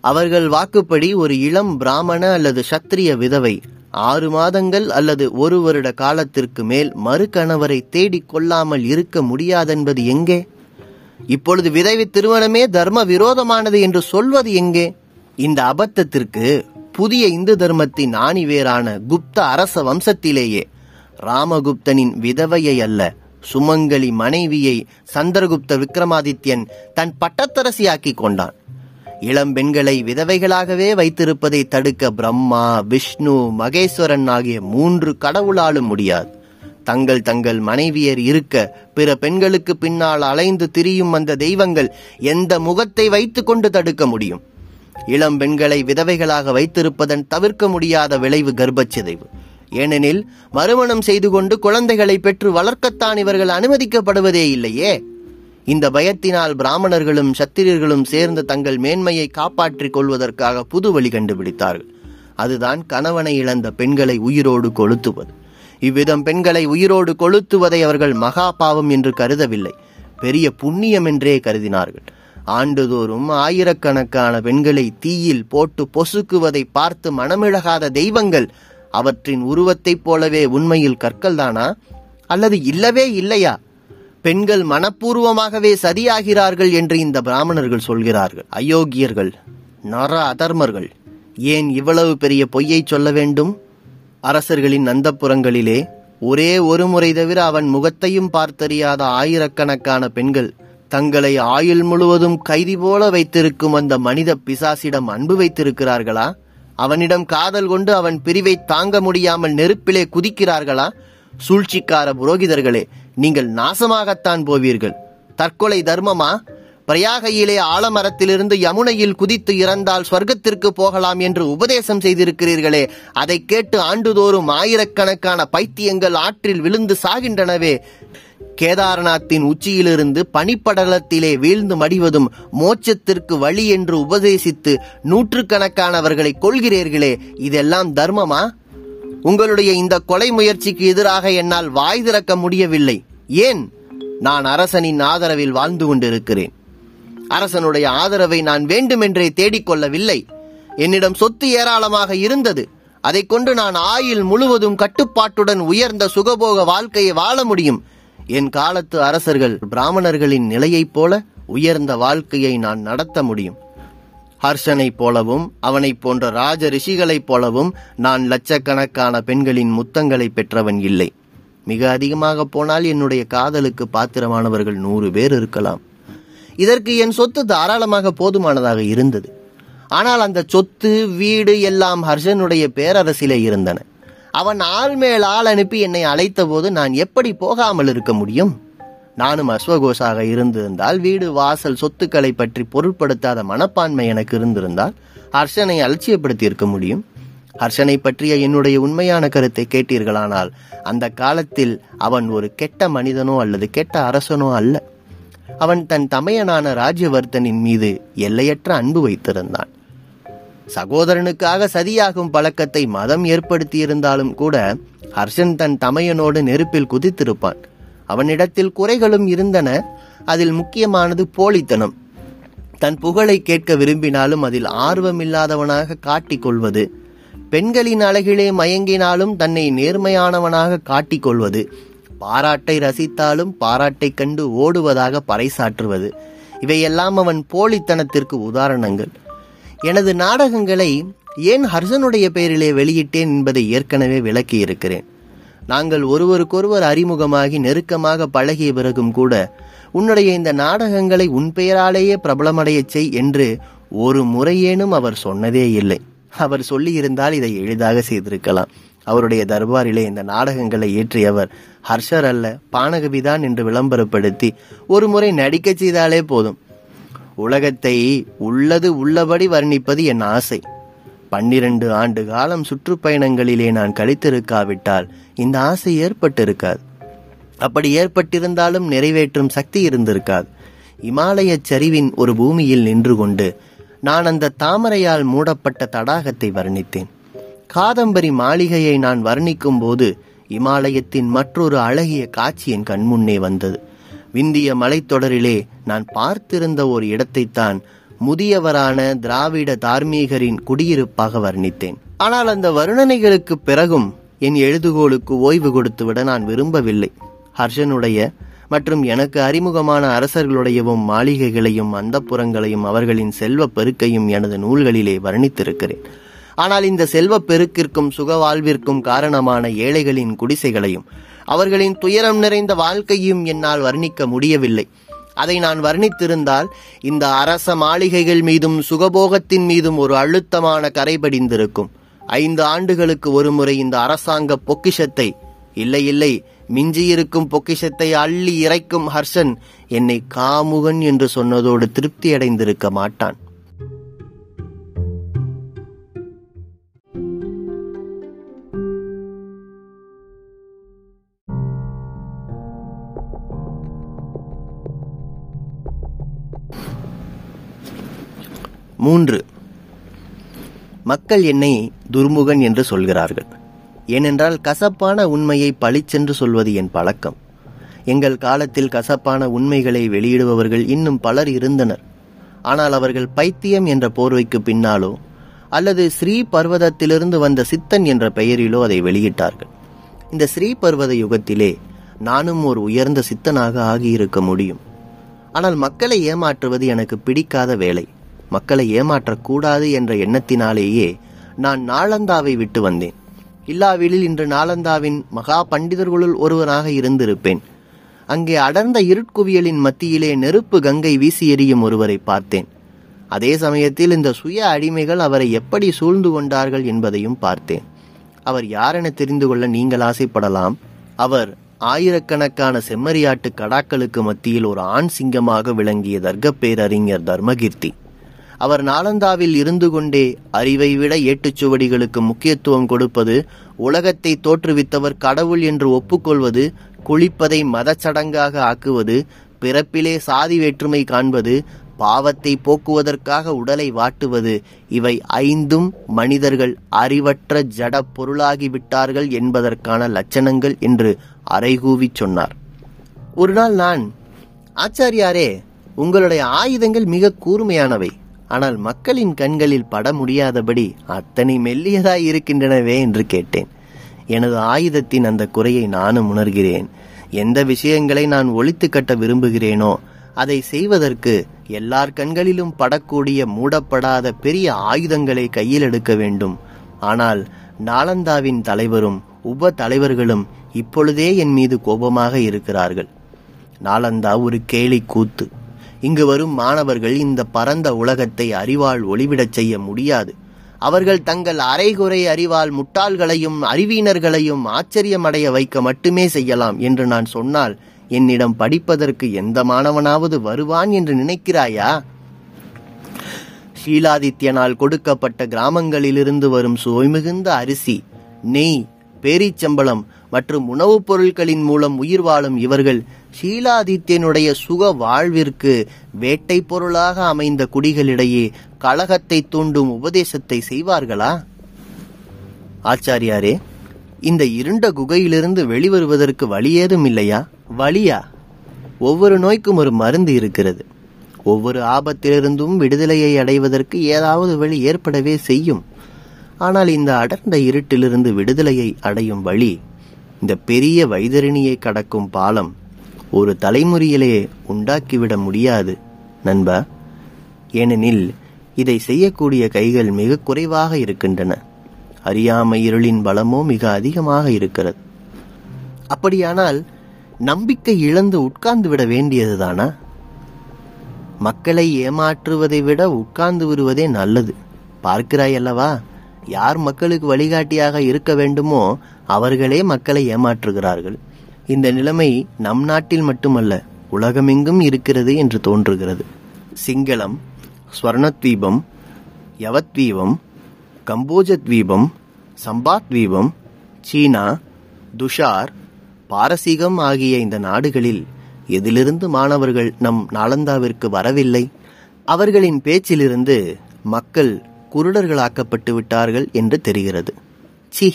[SPEAKER 2] அவர்கள் வாக்குப்படி ஒரு இளம் பிராமண அல்லது சத்திரிய விதவை ஆறு மாதங்கள் அல்லது ஒரு வருட காலத்திற்கு மேல் மறு கணவரை தேடிக் கொள்ளாமல் இருக்க முடியாதென்பது எங்கே இப்பொழுது விதவை திருமணமே தர்ம விரோதமானது என்று சொல்வது எங்கே இந்த அபத்தத்திற்கு புதிய இந்து தர்மத்தின் ஆணிவேரான குப்த அரச வம்சத்திலேயே ராமகுப்தனின் விதவையை அல்ல சுமங்கலி மனைவியை சந்திரகுப்த விக்ரமாதித்யன் தன் பட்டத்தரசியாக்கிக் கொண்டான் இளம் பெண்களை விதவைகளாகவே வைத்திருப்பதை தடுக்க பிரம்மா விஷ்ணு மகேஸ்வரன் ஆகிய மூன்று கடவுளாலும் முடியாது தங்கள் தங்கள் மனைவியர் இருக்க பிற பெண்களுக்கு பின்னால் அலைந்து திரியும் அந்த தெய்வங்கள் எந்த முகத்தை வைத்துக்கொண்டு தடுக்க முடியும் இளம் பெண்களை விதவைகளாக வைத்திருப்பதன் தவிர்க்க முடியாத விளைவு கர்ப்பச்சிதைவு ஏனெனில் மறுமணம் செய்து கொண்டு குழந்தைகளை பெற்று வளர்க்கத்தான் இவர்கள் அனுமதிக்கப்படுவதே இல்லையே இந்த பயத்தினால் பிராமணர்களும் சத்திரியர்களும் சேர்ந்து தங்கள் மேன்மையை காப்பாற்றிக் கொள்வதற்காக புது வழி கண்டுபிடித்தார்கள் அதுதான் கணவனை இழந்த பெண்களை உயிரோடு கொளுத்துவது இவ்விதம் பெண்களை உயிரோடு கொளுத்துவதை அவர்கள் மகா பாவம் என்று கருதவில்லை பெரிய புண்ணியம் என்றே கருதினார்கள் ஆண்டுதோறும் ஆயிரக்கணக்கான பெண்களை தீயில் போட்டு பொசுக்குவதை பார்த்து மனமிழகாத தெய்வங்கள் அவற்றின் உருவத்தைப் போலவே உண்மையில் கற்கள்தானா அல்லது இல்லவே இல்லையா பெண்கள் மனப்பூர்வமாகவே சரியாகிறார்கள் என்று இந்த பிராமணர்கள் சொல்கிறார்கள் அயோக்கியர்கள் நர அதர்மர்கள் ஏன் இவ்வளவு பெரிய பொய்யை சொல்ல வேண்டும் அரசர்களின் நந்தப்புறங்களிலே ஒரே ஒரு முறை தவிர அவன் முகத்தையும் பார்த்தறியாத ஆயிரக்கணக்கான பெண்கள் தங்களை ஆயுள் முழுவதும் கைதி போல வைத்திருக்கும் அந்த மனித பிசாசிடம் அன்பு வைத்திருக்கிறார்களா அவனிடம் காதல் கொண்டு அவன் பிரிவை தாங்க முடியாமல் நெருப்பிலே குதிக்கிறார்களா சூழ்ச்சிக்கார புரோகிதர்களே நீங்கள் நாசமாகத்தான் போவீர்கள் தற்கொலை தர்மமா பிரயாகையிலே ஆலமரத்திலிருந்து யமுனையில் குதித்து இறந்தால் ஸ்வர்க்கத்திற்கு போகலாம் என்று உபதேசம் செய்திருக்கிறீர்களே அதை கேட்டு ஆண்டுதோறும் ஆயிரக்கணக்கான பைத்தியங்கள் ஆற்றில் விழுந்து சாகின்றனவே கேதாரநாத்தின் உச்சியிலிருந்து பனிப்படலத்திலே வீழ்ந்து மடிவதும் மோட்சத்திற்கு வழி என்று உபதேசித்து நூற்றுக்கணக்கானவர்களை கொள்கிறீர்களே இதெல்லாம் தர்மமா உங்களுடைய இந்த கொலை முயற்சிக்கு எதிராக என்னால் வாய் திறக்க முடியவில்லை ஏன் நான் அரசனின் ஆதரவில் வாழ்ந்து கொண்டிருக்கிறேன் அரசனுடைய ஆதரவை நான் வேண்டுமென்றே தேடிக்கொள்ளவில்லை என்னிடம் சொத்து ஏராளமாக இருந்தது அதைக் கொண்டு நான் ஆயுள் முழுவதும் கட்டுப்பாட்டுடன் உயர்ந்த சுகபோக வாழ்க்கையை வாழ முடியும் என் காலத்து அரசர்கள் பிராமணர்களின் நிலையைப் போல உயர்ந்த வாழ்க்கையை நான் நடத்த முடியும் ஹர்ஷனைப் போலவும் அவனைப் போன்ற ராஜ ரிஷிகளைப் போலவும் நான் லட்சக்கணக்கான பெண்களின் முத்தங்களை பெற்றவன் இல்லை மிக அதிகமாக போனால் என்னுடைய காதலுக்கு பாத்திரமானவர்கள் நூறு பேர் இருக்கலாம் இதற்கு என் சொத்து தாராளமாக போதுமானதாக இருந்தது ஆனால் அந்த சொத்து வீடு எல்லாம் ஹர்ஷனுடைய பேரரசிலே இருந்தன அவன் ஆள் மேல் ஆள் அனுப்பி என்னை அழைத்த போது நான் எப்படி போகாமல் இருக்க முடியும் நானும் அஸ்வகோஷாக இருந்திருந்தால் வீடு வாசல் சொத்துக்களை பற்றி பொருட்படுத்தாத மனப்பான்மை எனக்கு இருந்திருந்தால் ஹர்ஷனை அலட்சியப்படுத்தி இருக்க முடியும் ஹர்ஷனை பற்றிய என்னுடைய உண்மையான கருத்தை கேட்டீர்களானால் அந்த காலத்தில் அவன் ஒரு கெட்ட மனிதனோ அல்லது கெட்ட அரசனோ அல்ல அவன் தன் தமையனான ராஜ்யவர்த்தனின் மீது எல்லையற்ற அன்பு வைத்திருந்தான் சகோதரனுக்காக சதியாகும் பழக்கத்தை மதம் ஏற்படுத்தியிருந்தாலும் கூட ஹர்ஷன் தன் தமையனோடு நெருப்பில் குதித்திருப்பான் அவனிடத்தில் குறைகளும் இருந்தன அதில் முக்கியமானது போலித்தனம் தன் புகழை கேட்க விரும்பினாலும் அதில் ஆர்வமில்லாதவனாக காட்டிக் கொள்வது பெண்களின் அழகிலே மயங்கினாலும் தன்னை நேர்மையானவனாக காட்டிக் கொள்வது பாராட்டை ரசித்தாலும் பாராட்டைக் கண்டு ஓடுவதாக பறைசாற்றுவது இவையெல்லாம் அவன் போலித்தனத்திற்கு உதாரணங்கள் எனது நாடகங்களை ஏன் ஹர்ஷனுடைய பெயரிலே வெளியிட்டேன் என்பதை ஏற்கனவே விளக்கியிருக்கிறேன் நாங்கள் ஒருவருக்கொருவர் அறிமுகமாகி நெருக்கமாக பழகிய பிறகும் கூட உன்னுடைய இந்த நாடகங்களை உன் பெயராலேயே பிரபலமடையச் செய் என்று ஒரு முறையேனும் அவர் சொன்னதே இல்லை அவர் சொல்லியிருந்தால் இதை எளிதாக செய்திருக்கலாம் அவருடைய தர்பாரிலே இந்த நாடகங்களை இயற்றியவர் ஹர்ஷர் அல்ல பானகவிதான் என்று விளம்பரப்படுத்தி ஒரு முறை நடிக்கச் செய்தாலே போதும் உலகத்தை உள்ளது உள்ளபடி வர்ணிப்பது என் ஆசை பன்னிரண்டு ஆண்டு காலம் சுற்றுப்பயணங்களிலே நான் கழித்திருக்காவிட்டால் இந்த ஆசை ஏற்பட்டிருக்காது அப்படி ஏற்பட்டிருந்தாலும் நிறைவேற்றும் சக்தி இருந்திருக்காது இமாலயச் சரிவின் ஒரு பூமியில் நின்று கொண்டு நான் அந்த தாமரையால் மூடப்பட்ட தடாகத்தை வர்ணித்தேன் காதம்பரி மாளிகையை நான் வர்ணிக்கும் போது இமாலயத்தின் மற்றொரு அழகிய காட்சி என் கண்முன்னே வந்தது விந்திய மலைத்தொடரிலே நான் பார்த்திருந்த ஒரு இடத்தைத்தான் முதியவரான திராவிட தார்மீகரின் குடியிருப்பாக வர்ணித்தேன் ஆனால் அந்த வர்ணனைகளுக்கு பிறகும் என் எழுதுகோளுக்கு ஓய்வு கொடுத்துவிட நான் விரும்பவில்லை ஹர்ஷனுடைய மற்றும் எனக்கு அறிமுகமான அரசர்களுடையவும் மாளிகைகளையும் அந்தப்புறங்களையும் அவர்களின் செல்வ பெருக்கையும் எனது நூல்களிலே வர்ணித்திருக்கிறேன் ஆனால் இந்த செல்வ பெருக்கிற்கும் சுகவாழ்விற்கும் காரணமான ஏழைகளின் குடிசைகளையும் அவர்களின் துயரம் நிறைந்த வாழ்க்கையும் என்னால் வர்ணிக்க முடியவில்லை அதை நான் வர்ணித்திருந்தால் இந்த அரச மாளிகைகள் மீதும் சுகபோகத்தின் மீதும் ஒரு அழுத்தமான கரை படிந்திருக்கும் ஐந்து ஆண்டுகளுக்கு ஒருமுறை இந்த அரசாங்க பொக்கிஷத்தை இல்லை இல்லை மிஞ்சியிருக்கும் பொக்கிஷத்தை அள்ளி இறைக்கும் ஹர்ஷன் என்னை காமுகன் என்று சொன்னதோடு திருப்தி அடைந்திருக்க மாட்டான் மூன்று மக்கள் என்னை துர்முகன் என்று சொல்கிறார்கள் ஏனென்றால் கசப்பான உண்மையை பளிச்சென்று சொல்வது என் பழக்கம் எங்கள் காலத்தில் கசப்பான உண்மைகளை வெளியிடுபவர்கள் இன்னும் பலர் இருந்தனர் ஆனால் அவர்கள் பைத்தியம் என்ற போர்வைக்கு பின்னாலோ அல்லது ஸ்ரீ பர்வதத்திலிருந்து வந்த சித்தன் என்ற பெயரிலோ அதை வெளியிட்டார்கள் இந்த ஸ்ரீ பர்வத யுகத்திலே நானும் ஒரு உயர்ந்த சித்தனாக ஆகியிருக்க முடியும் ஆனால் மக்களை ஏமாற்றுவது எனக்கு பிடிக்காத வேலை மக்களை ஏமாற்றக்கூடாது என்ற எண்ணத்தினாலேயே நான் நாளந்தாவை விட்டு வந்தேன் இல்லாவிடில் இன்று நாளந்தாவின் மகா பண்டிதர்களுள் ஒருவனாக இருந்திருப்பேன் அங்கே அடர்ந்த இருட்குவியலின் மத்தியிலே நெருப்பு கங்கை வீசி எறியும் ஒருவரை பார்த்தேன் அதே சமயத்தில் இந்த சுய அடிமைகள் அவரை எப்படி சூழ்ந்து கொண்டார்கள் என்பதையும் பார்த்தேன் அவர் யாரென தெரிந்து கொள்ள நீங்கள் ஆசைப்படலாம் அவர் ஆயிரக்கணக்கான செம்மறியாட்டு கடாக்களுக்கு மத்தியில் ஒரு ஆண் சிங்கமாக விளங்கிய தர்க்க பேரறிஞர் தர்மகீர்த்தி அவர் நாலந்தாவில் இருந்து கொண்டே அறிவை விட ஏட்டுச்சுவடிகளுக்கு முக்கியத்துவம் கொடுப்பது உலகத்தை தோற்றுவித்தவர் கடவுள் என்று ஒப்புக்கொள்வது குளிப்பதை மதச்சடங்காக ஆக்குவது பிறப்பிலே சாதி வேற்றுமை காண்பது பாவத்தை போக்குவதற்காக உடலை வாட்டுவது இவை ஐந்தும் மனிதர்கள் அறிவற்ற ஜட பொருளாகிவிட்டார்கள் என்பதற்கான லட்சணங்கள் என்று அறைகூவிச் சொன்னார் ஒரு நாள் நான் ஆச்சாரியாரே உங்களுடைய ஆயுதங்கள் மிக கூர்மையானவை ஆனால் மக்களின் கண்களில் பட முடியாதபடி அத்தனை மெல்லியதாய் இருக்கின்றனவே என்று கேட்டேன் எனது ஆயுதத்தின் அந்த குறையை நானும் உணர்கிறேன் எந்த விஷயங்களை நான் ஒழித்து கட்ட விரும்புகிறேனோ அதை செய்வதற்கு எல்லார் கண்களிலும் படக்கூடிய மூடப்படாத பெரிய ஆயுதங்களை கையில் எடுக்க வேண்டும் ஆனால் நாலந்தாவின் தலைவரும் உப தலைவர்களும் இப்பொழுதே என் மீது கோபமாக இருக்கிறார்கள் நாலந்தா ஒரு கேலி கூத்து இங்கு வரும் மாணவர்கள் இந்த பரந்த உலகத்தை அறிவால் ஒளிவிடச் செய்ய முடியாது அவர்கள் தங்கள் அரைகுறை அறிவால் முட்டாள்களையும் அறிவீனர்களையும் ஆச்சரியமடைய வைக்க மட்டுமே செய்யலாம் என்று நான் சொன்னால் என்னிடம் படிப்பதற்கு எந்த மாணவனாவது வருவான் என்று நினைக்கிறாயா ஷீலாதித்யனால் கொடுக்கப்பட்ட கிராமங்களிலிருந்து வரும் சுவை மிகுந்த அரிசி நெய் பேரிச்சம்பளம் மற்றும் உணவுப் பொருட்களின் மூலம் உயிர் வாழும் இவர்கள் ஷீலாதித்யனுடைய சுக வாழ்விற்கு வேட்டை பொருளாக அமைந்த குடிகளிடையே கலகத்தை தூண்டும் உபதேசத்தை செய்வார்களா ஆச்சாரியாரே இந்த இருண்ட குகையிலிருந்து வெளிவருவதற்கு வழி ஏதும் இல்லையா வழியா ஒவ்வொரு நோய்க்கும் ஒரு மருந்து இருக்கிறது ஒவ்வொரு ஆபத்திலிருந்தும் விடுதலையை அடைவதற்கு ஏதாவது வழி ஏற்படவே செய்யும் ஆனால் இந்த அடர்ந்த இருட்டிலிருந்து விடுதலையை அடையும் வழி இந்த பெரிய வைதரணியை கடக்கும் பாலம் ஒரு தலைமுறையிலே உண்டாக்கிவிட முடியாது நண்பா ஏனெனில் இதை செய்யக்கூடிய கைகள் மிக குறைவாக இருக்கின்றன அறியாமை இருளின் பலமோ மிக அதிகமாக இருக்கிறது அப்படியானால் நம்பிக்கை இழந்து உட்கார்ந்து விட வேண்டியதுதானா மக்களை ஏமாற்றுவதை விட உட்கார்ந்து விடுவதே நல்லது பார்க்கிறாய் அல்லவா யார் மக்களுக்கு வழிகாட்டியாக இருக்க வேண்டுமோ அவர்களே மக்களை ஏமாற்றுகிறார்கள் இந்த நிலைமை நம் நாட்டில் மட்டுமல்ல உலகமெங்கும் இருக்கிறது என்று தோன்றுகிறது சிங்களம் ஸ்வர்ணத்வீபம் யவத்வீபம் கம்போஜத்வீபம் சம்பாத்வீபம் சீனா துஷார் பாரசீகம் ஆகிய இந்த நாடுகளில் எதிலிருந்து மாணவர்கள் நம் நாளந்தாவிற்கு வரவில்லை அவர்களின் பேச்சிலிருந்து மக்கள் குருடர்களாக்கப்பட்டு விட்டார்கள் என்று தெரிகிறது சி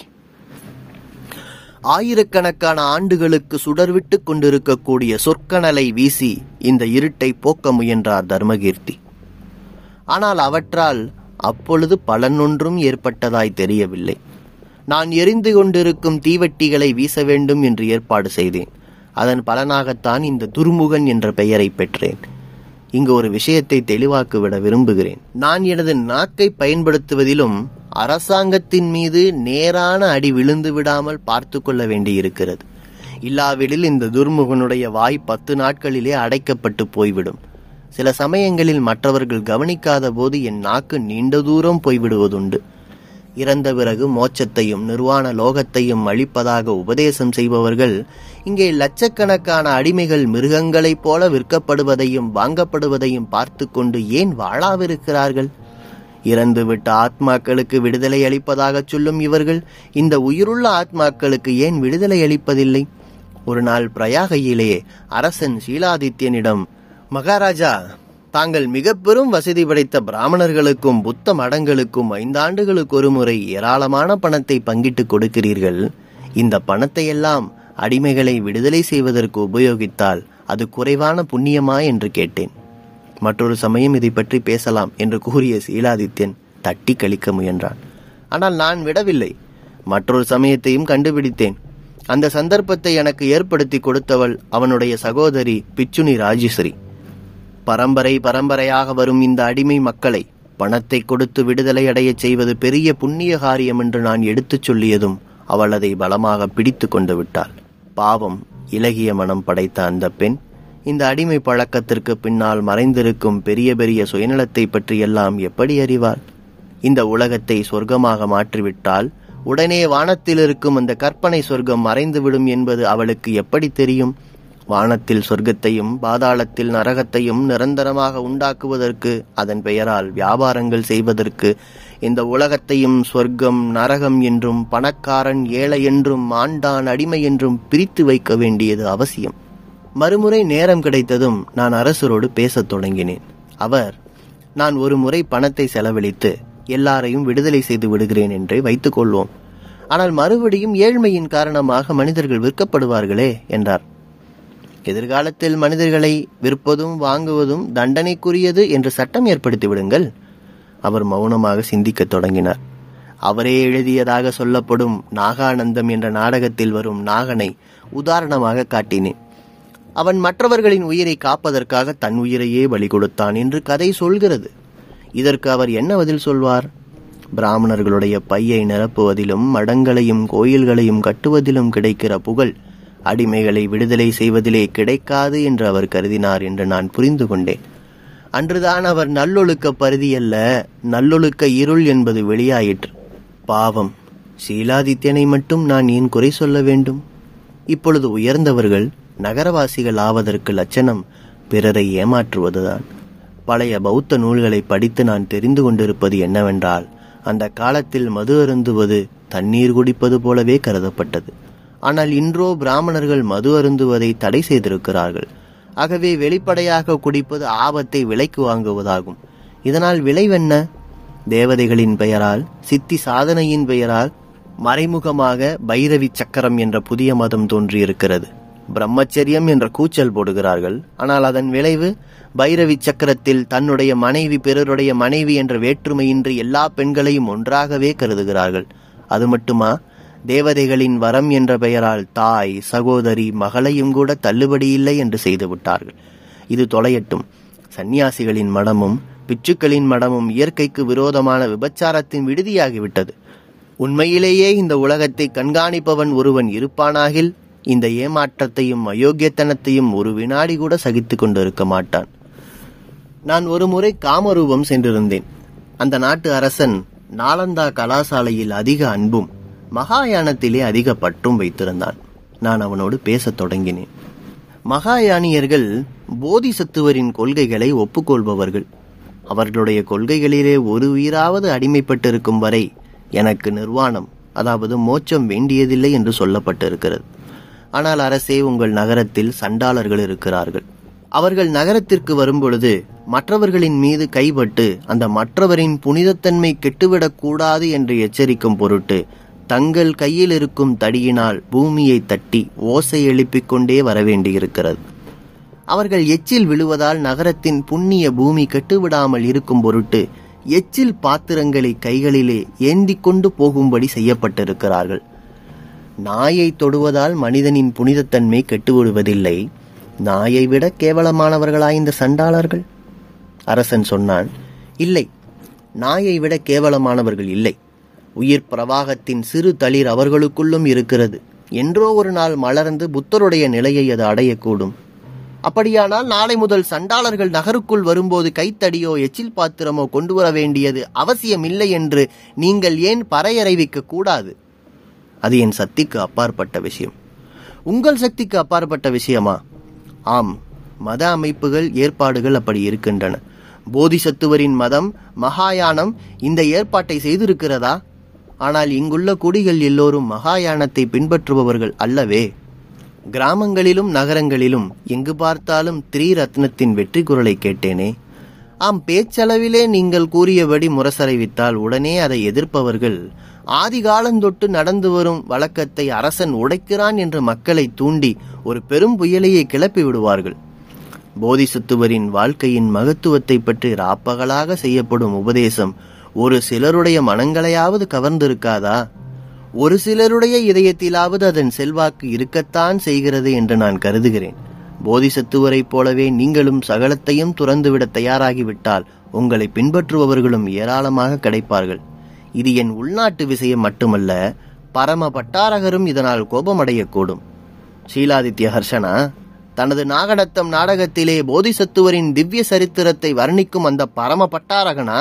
[SPEAKER 2] ஆயிரக்கணக்கான ஆண்டுகளுக்கு சுடர்விட்டு கொண்டிருக்கக்கூடிய சொற்கனலை வீசி இந்த இருட்டை போக்க முயன்றார் தர்மகீர்த்தி ஆனால் அவற்றால் அப்பொழுது பலனொன்றும் ஏற்பட்டதாய் தெரியவில்லை நான் எரிந்து கொண்டிருக்கும் தீவட்டிகளை வீச வேண்டும் என்று ஏற்பாடு செய்தேன் அதன் பலனாகத்தான் இந்த துர்முகன் என்ற பெயரை பெற்றேன் இங்கு ஒரு விஷயத்தை தெளிவாக்கிவிட விரும்புகிறேன் நான் எனது நாக்கை பயன்படுத்துவதிலும் அரசாங்கத்தின் மீது நேரான அடி விழுந்து விடாமல் பார்த்து கொள்ள வேண்டியிருக்கிறது இல்லாவிடில் இந்த துர்முகனுடைய வாய் பத்து நாட்களிலே அடைக்கப்பட்டு போய்விடும் சில சமயங்களில் மற்றவர்கள் கவனிக்காத போது என் நாக்கு நீண்ட தூரம் போய்விடுவதுண்டு இறந்த பிறகு மோட்சத்தையும் நிர்வாண லோகத்தையும் அளிப்பதாக உபதேசம் செய்பவர்கள் இங்கே லட்சக்கணக்கான அடிமைகள் மிருகங்களைப் போல விற்கப்படுவதையும் வாங்கப்படுவதையும் பார்த்து கொண்டு ஏன் வாழாவிருக்கிறார்கள் இறந்துவிட்ட ஆத்மாக்களுக்கு விடுதலை அளிப்பதாகச் சொல்லும் இவர்கள் இந்த உயிருள்ள ஆத்மாக்களுக்கு ஏன் விடுதலை அளிப்பதில்லை ஒரு நாள் பிரயாகையிலே அரசன் சீலாதித்யனிடம் மகாராஜா தாங்கள் மிக பெரும் வசதி படைத்த பிராமணர்களுக்கும் புத்த மடங்களுக்கும் ஐந்தாண்டுகளுக்கு ஒரு முறை ஏராளமான பணத்தை பங்கிட்டு கொடுக்கிறீர்கள் இந்த பணத்தை எல்லாம் அடிமைகளை விடுதலை செய்வதற்கு உபயோகித்தால் அது குறைவான புண்ணியமா என்று கேட்டேன் மற்றொரு சமயம் இதை பற்றி பேசலாம் என்று கூறிய சீலாதித்யன் தட்டி கழிக்க முயன்றான் ஆனால் நான் விடவில்லை மற்றொரு சமயத்தையும் கண்டுபிடித்தேன் அந்த சந்தர்ப்பத்தை எனக்கு ஏற்படுத்தி கொடுத்தவள் அவனுடைய சகோதரி பிச்சுனி ராஜேஸ்வரி பரம்பரை பரம்பரையாக வரும் இந்த அடிமை மக்களை பணத்தை கொடுத்து விடுதலை அடையச் செய்வது பெரிய புண்ணிய காரியம் என்று நான் எடுத்துச் சொல்லியதும் அவள் அதை பலமாக பிடித்து கொண்டு விட்டாள் பாவம் இலகிய மனம் படைத்த அந்த பெண் இந்த அடிமை பழக்கத்திற்கு பின்னால் மறைந்திருக்கும் பெரிய பெரிய சுயநலத்தை பற்றியெல்லாம் எப்படி அறிவாள் இந்த உலகத்தை சொர்க்கமாக மாற்றிவிட்டால் உடனே வானத்தில் இருக்கும் அந்த கற்பனை சொர்க்கம் மறைந்துவிடும் என்பது அவளுக்கு எப்படி தெரியும் வானத்தில் சொர்க்கத்தையும் பாதாளத்தில் நரகத்தையும் நிரந்தரமாக உண்டாக்குவதற்கு அதன் பெயரால் வியாபாரங்கள் செய்வதற்கு இந்த உலகத்தையும் சொர்க்கம் நரகம் என்றும் பணக்காரன் ஏழை என்றும் ஆண்டான் அடிமை என்றும் பிரித்து வைக்க வேண்டியது அவசியம் மறுமுறை நேரம் கிடைத்ததும் நான் அரசரோடு பேசத் தொடங்கினேன் அவர் நான் ஒரு முறை பணத்தை செலவழித்து எல்லாரையும் விடுதலை செய்து விடுகிறேன் என்றே வைத்துக் கொள்வோம் ஆனால் மறுபடியும் ஏழ்மையின் காரணமாக மனிதர்கள் விற்கப்படுவார்களே என்றார் எதிர்காலத்தில் மனிதர்களை விற்பதும் வாங்குவதும் தண்டனைக்குரியது என்று சட்டம் ஏற்படுத்தி விடுங்கள் அவர் மௌனமாக சிந்திக்கத் தொடங்கினார் அவரே எழுதியதாக சொல்லப்படும் நாகானந்தம் என்ற நாடகத்தில் வரும் நாகனை உதாரணமாக காட்டினேன் அவன் மற்றவர்களின் உயிரை காப்பதற்காக தன் உயிரையே பலி கொடுத்தான் என்று கதை சொல்கிறது இதற்கு அவர் என்ன பதில் சொல்வார் பிராமணர்களுடைய பையை நிரப்புவதிலும் மடங்களையும் கோயில்களையும் கட்டுவதிலும் கிடைக்கிற புகழ் அடிமைகளை விடுதலை செய்வதிலே கிடைக்காது என்று அவர் கருதினார் என்று நான் புரிந்து கொண்டேன் அன்றுதான் அவர் நல்லொழுக்க பருதி அல்ல நல்லொழுக்க இருள் என்பது வெளியாயிற்று பாவம் சீலாதித்யனை மட்டும் நான் ஏன் குறை சொல்ல வேண்டும் இப்பொழுது உயர்ந்தவர்கள் நகரவாசிகள் ஆவதற்கு லட்சணம் பிறரை ஏமாற்றுவதுதான் பழைய பௌத்த நூல்களை படித்து நான் தெரிந்து கொண்டிருப்பது என்னவென்றால் அந்த காலத்தில் மது அருந்துவது தண்ணீர் குடிப்பது போலவே கருதப்பட்டது ஆனால் இன்றோ பிராமணர்கள் மது அருந்துவதை தடை செய்திருக்கிறார்கள் ஆகவே வெளிப்படையாக குடிப்பது ஆபத்தை விலைக்கு வாங்குவதாகும் இதனால் விளைவென்ன தேவதைகளின் பெயரால் சித்தி சாதனையின் பெயரால் மறைமுகமாக பைரவி சக்கரம் என்ற புதிய மதம் தோன்றியிருக்கிறது பிரம்மச்சரியம் என்ற கூச்சல் போடுகிறார்கள் ஆனால் அதன் விளைவு பைரவி சக்கரத்தில் தன்னுடைய மனைவி பிறருடைய மனைவி என்ற வேற்றுமையின்றி எல்லா பெண்களையும் ஒன்றாகவே கருதுகிறார்கள் அது மட்டுமா தேவதைகளின் வரம் என்ற பெயரால் தாய் சகோதரி மகளையும் கூட தள்ளுபடியில்லை என்று செய்து விட்டார்கள் இது தொலையட்டும் சந்நியாசிகளின் மடமும் பிச்சுக்களின் மடமும் இயற்கைக்கு விரோதமான விபச்சாரத்தின் விடுதியாகிவிட்டது உண்மையிலேயே இந்த உலகத்தை கண்காணிப்பவன் ஒருவன் இருப்பானாகில் இந்த ஏமாற்றத்தையும் அயோக்கியத்தனத்தையும் ஒரு வினாடி கூட சகித்துக் கொண்டிருக்க மாட்டான் நான் ஒரு முறை காமரூபம் சென்றிருந்தேன் அந்த நாட்டு அரசன் நாலந்தா கலாசாலையில் அதிக அன்பும் மகாயானத்திலே அதிக பற்றும் வைத்திருந்தான் நான் அவனோடு பேசத் தொடங்கினேன் மகாயானியர்கள் போதிசத்துவரின் கொள்கைகளை ஒப்புக்கொள்பவர்கள் அவர்களுடைய கொள்கைகளிலே ஒரு உயிராவது அடிமைப்பட்டிருக்கும் வரை எனக்கு நிர்வாணம் அதாவது மோட்சம் வேண்டியதில்லை என்று சொல்லப்பட்டிருக்கிறது ஆனால் அரசே உங்கள் நகரத்தில் சண்டாளர்கள் இருக்கிறார்கள் அவர்கள் நகரத்திற்கு வரும்பொழுது மற்றவர்களின் மீது கைப்பட்டு அந்த மற்றவரின் புனிதத்தன்மை கெட்டுவிடக் கூடாது என்று எச்சரிக்கும் பொருட்டு தங்கள் கையில் இருக்கும் தடியினால் பூமியை தட்டி ஓசை எழுப்பிக் கொண்டே வரவேண்டியிருக்கிறது அவர்கள் எச்சில் விழுவதால் நகரத்தின் புண்ணிய பூமி கெட்டுவிடாமல் இருக்கும் பொருட்டு எச்சில் பாத்திரங்களை கைகளிலே ஏந்திக் கொண்டு போகும்படி செய்யப்பட்டிருக்கிறார்கள் நாயை தொடுவதால் மனிதனின் புனிதத்தன்மை கெட்டுவிடுவதில்லை நாயை விட கேவலமானவர்களா இந்த சண்டாளர்கள் அரசன் சொன்னான் இல்லை நாயை விட கேவலமானவர்கள் இல்லை உயிர் பிரவாகத்தின் சிறு தளிர் அவர்களுக்குள்ளும் இருக்கிறது என்றோ ஒரு நாள் மலர்ந்து புத்தருடைய நிலையை அது அடையக்கூடும் அப்படியானால் நாளை முதல் சண்டாளர்கள் நகருக்குள் வரும்போது கைத்தடியோ எச்சில் பாத்திரமோ கொண்டு வர வேண்டியது அவசியமில்லை என்று நீங்கள் ஏன் பறையறைவிக்க கூடாது அது என் சக்திக்கு அப்பாற்பட்ட விஷயம் உங்கள் சக்திக்கு அப்பாற்பட்ட விஷயமா ஆம் மத அமைப்புகள் ஏற்பாடுகள் அப்படி இருக்கின்றன போதிசத்துவரின் மதம் மகாயானம் இந்த ஏற்பாட்டை செய்திருக்கிறதா ஆனால் இங்குள்ள குடிகள் எல்லோரும் மகாயானத்தை பின்பற்றுபவர்கள் அல்லவே கிராமங்களிலும் நகரங்களிலும் எங்கு பார்த்தாலும் த்ரீரத்னத்தின் வெற்றி குரலை கேட்டேனே ஆம் பேச்சளவிலே நீங்கள் கூறியபடி முரசறைவித்தால் உடனே அதை எதிர்ப்பவர்கள் ஆதி காலந்தொட்டு நடந்து வரும் வழக்கத்தை அரசன் உடைக்கிறான் என்று மக்களை தூண்டி ஒரு பெரும் புயலையை கிளப்பி விடுவார்கள் போதிசத்துவரின் வாழ்க்கையின் மகத்துவத்தை பற்றி ராப்பகலாக செய்யப்படும் உபதேசம் ஒரு சிலருடைய மனங்களையாவது கவர்ந்திருக்காதா ஒரு சிலருடைய இதயத்திலாவது அதன் செல்வாக்கு இருக்கத்தான் செய்கிறது என்று நான் கருதுகிறேன் போதிசத்துவரைப் போலவே நீங்களும் சகலத்தையும் துறந்துவிட தயாராகிவிட்டால் உங்களை பின்பற்றுபவர்களும் ஏராளமாக கிடைப்பார்கள் இது என் உள்நாட்டு விஷயம் மட்டுமல்ல பரம பட்டாரகரும் இதனால் கோபமடையக்கூடும் ஷீலாதித்ய ஹர்ஷனா தனது நாகடத்தம் நாடகத்திலே போதிசத்துவரின் திவ்ய சரித்திரத்தை வர்ணிக்கும் அந்த பரம பட்டாரகனா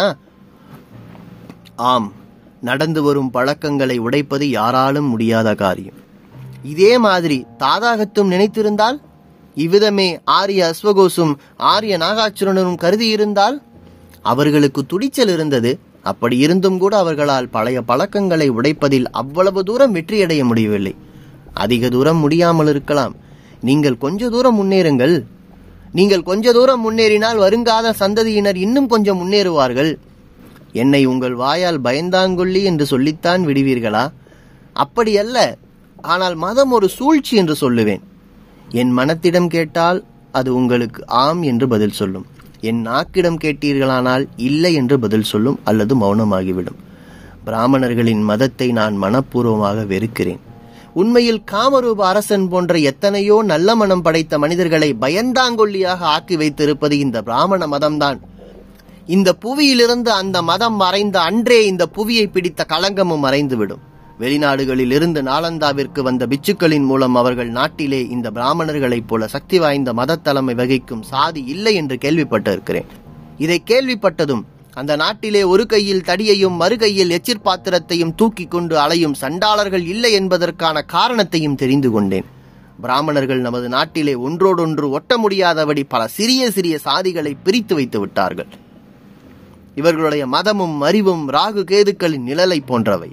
[SPEAKER 2] ஆம் நடந்து வரும் பழக்கங்களை உடைப்பது யாராலும் முடியாத காரியம் இதே மாதிரி தாதாகத்தும் நினைத்திருந்தால் இவ்விதமே ஆரிய அஸ்வகோசும் ஆரிய நாகாச்சுரனும் கருதியிருந்தால் அவர்களுக்கு துடிச்சல் இருந்தது அப்படி இருந்தும் கூட அவர்களால் பழைய பழக்கங்களை உடைப்பதில் அவ்வளவு தூரம் வெற்றியடைய முடியவில்லை அதிக தூரம் முடியாமல் இருக்கலாம் நீங்கள் கொஞ்ச தூரம் முன்னேறுங்கள் நீங்கள் கொஞ்ச தூரம் முன்னேறினால் வருங்கால சந்ததியினர் இன்னும் கொஞ்சம் முன்னேறுவார்கள் என்னை உங்கள் வாயால் பயந்தாங்கொள்ளி என்று சொல்லித்தான் விடுவீர்களா அப்படி அல்ல ஆனால் மதம் ஒரு சூழ்ச்சி என்று சொல்லுவேன் என் மனத்திடம் கேட்டால் அது உங்களுக்கு ஆம் என்று பதில் சொல்லும் என் நாக்கிடம் கேட்டீர்களானால் இல்லை என்று பதில் சொல்லும் அல்லது மௌனமாகிவிடும் பிராமணர்களின் மதத்தை நான் மனப்பூர்வமாக வெறுக்கிறேன் உண்மையில் காமரூப அரசன் போன்ற எத்தனையோ நல்ல மனம் படைத்த மனிதர்களை பயந்தாங்கொல்லியாக ஆக்கி வைத்திருப்பது இந்த பிராமண மதம்தான் இந்த புவியிலிருந்து அந்த மதம் மறைந்த அன்றே இந்த புவியை பிடித்த களங்கமும் மறைந்துவிடும் வெளிநாடுகளில் இருந்து நாலந்தாவிற்கு வந்த பிச்சுக்களின் மூலம் அவர்கள் நாட்டிலே இந்த பிராமணர்களைப் போல சக்தி வாய்ந்த மதத்தலைமை வகிக்கும் சாதி இல்லை என்று கேள்விப்பட்டிருக்கிறேன் இதை கேள்விப்பட்டதும் அந்த நாட்டிலே ஒரு கையில் தடியையும் மறு கையில் எச்சிற் பாத்திரத்தையும் தூக்கி கொண்டு அலையும் சண்டாளர்கள் இல்லை என்பதற்கான காரணத்தையும் தெரிந்து கொண்டேன் பிராமணர்கள் நமது நாட்டிலே ஒன்றோடொன்று ஒட்ட முடியாதபடி பல சிறிய சிறிய சாதிகளை பிரித்து வைத்து விட்டார்கள் இவர்களுடைய மதமும் அறிவும் ராகு கேதுக்களின் நிழலை போன்றவை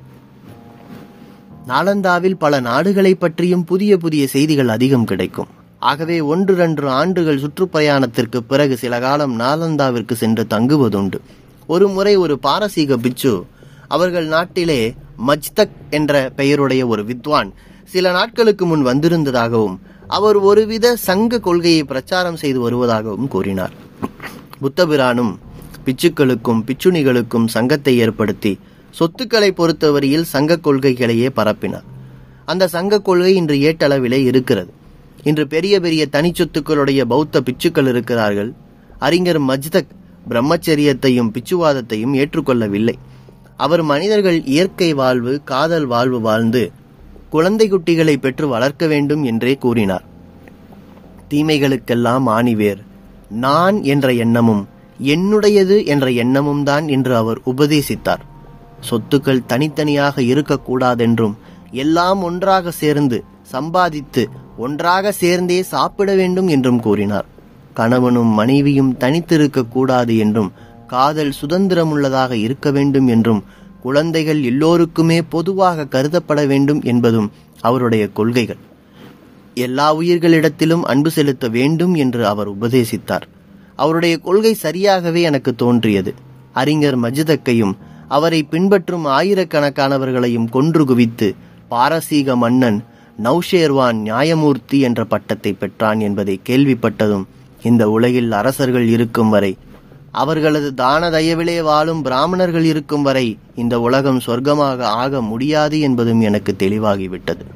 [SPEAKER 2] நாலந்தாவில் பல நாடுகளை பற்றியும் புதிய புதிய செய்திகள் அதிகம் கிடைக்கும் ஆகவே ஒன்று ரெண்டு ஆண்டுகள் சுற்றுப்பயணத்திற்கு பிறகு சில காலம் நாலந்தாவிற்கு சென்று தங்குவதுண்டு ஒரு முறை ஒரு பாரசீக பிச்சு அவர்கள் நாட்டிலே மஜ்தக் என்ற பெயருடைய ஒரு வித்வான் சில நாட்களுக்கு முன் வந்திருந்ததாகவும் அவர் ஒருவித சங்க கொள்கையை பிரச்சாரம் செய்து வருவதாகவும் கூறினார் புத்தபிரானும் பிச்சுக்களுக்கும் பிச்சுணிகளுக்கும் சங்கத்தை ஏற்படுத்தி சொத்துக்களை பொறுத்தவரையில் சங்க கொள்கைகளையே பரப்பினார் அந்த சங்க கொள்கை இன்று ஏட்டளவிலே இருக்கிறது இன்று பெரிய பெரிய தனிச்சொத்துக்களுடைய பௌத்த பிச்சுக்கள் இருக்கிறார்கள் அறிஞர் மஜ்தக் பிரம்மச்சரியத்தையும் பிச்சுவாதத்தையும் ஏற்றுக்கொள்ளவில்லை அவர் மனிதர்கள் இயற்கை வாழ்வு காதல் வாழ்வு வாழ்ந்து குழந்தை குட்டிகளை பெற்று வளர்க்க வேண்டும் என்றே கூறினார் தீமைகளுக்கெல்லாம் ஆணிவேர் நான் என்ற எண்ணமும் என்னுடையது என்ற எண்ணமும் தான் என்று அவர் உபதேசித்தார் சொத்துக்கள் தனித்தனியாக இருக்கக்கூடாதென்றும் எல்லாம் ஒன்றாக சேர்ந்து சம்பாதித்து ஒன்றாக சேர்ந்தே சாப்பிட வேண்டும் என்றும் கூறினார் கணவனும் மனைவியும் தனித்திருக்க கூடாது என்றும் காதல் சுதந்திரமுள்ளதாக இருக்க வேண்டும் என்றும் குழந்தைகள் எல்லோருக்குமே பொதுவாக கருதப்பட வேண்டும் என்பதும் அவருடைய கொள்கைகள் எல்லா உயிர்களிடத்திலும் அன்பு செலுத்த வேண்டும் என்று அவர் உபதேசித்தார் அவருடைய கொள்கை சரியாகவே எனக்கு தோன்றியது அறிஞர் மஜிதக்கையும் அவரை பின்பற்றும் ஆயிரக்கணக்கானவர்களையும் கொன்று குவித்து பாரசீக மன்னன் நௌஷேர்வான் நியாயமூர்த்தி என்ற பட்டத்தை பெற்றான் என்பதை கேள்விப்பட்டதும் இந்த உலகில் அரசர்கள் இருக்கும் வரை அவர்களது தான தயவிலே வாழும் பிராமணர்கள் இருக்கும் வரை இந்த உலகம் சொர்க்கமாக ஆக முடியாது என்பதும் எனக்கு தெளிவாகிவிட்டது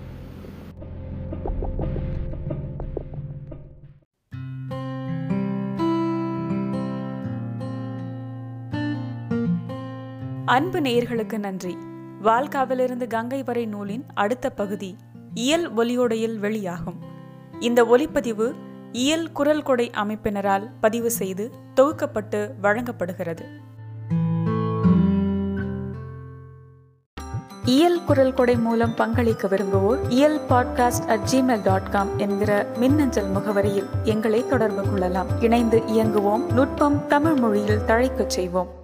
[SPEAKER 1] அன்பு நேயர்களுக்கு நன்றி வால்காவிலிருந்து கங்கை வரை நூலின் அடுத்த பகுதி இயல் ஒலியோடையில் வெளியாகும் இந்த ஒலிப்பதிவு இயல் குரல் கொடை அமைப்பினரால் பதிவு செய்து தொகுக்கப்பட்டு வழங்கப்படுகிறது இயல் குரல் கொடை மூலம் பங்களிக்க விரும்புவோர் இயல் podcast at Gmail dot com என்கிற மின்னஞ்சல் முகவரியில் எங்களை தொடர்பு கொள்ளலாம் இணைந்து இயங்குவோம் நுட்பம் தமிழ் மொழியில் தழைக்கச் செய்வோம்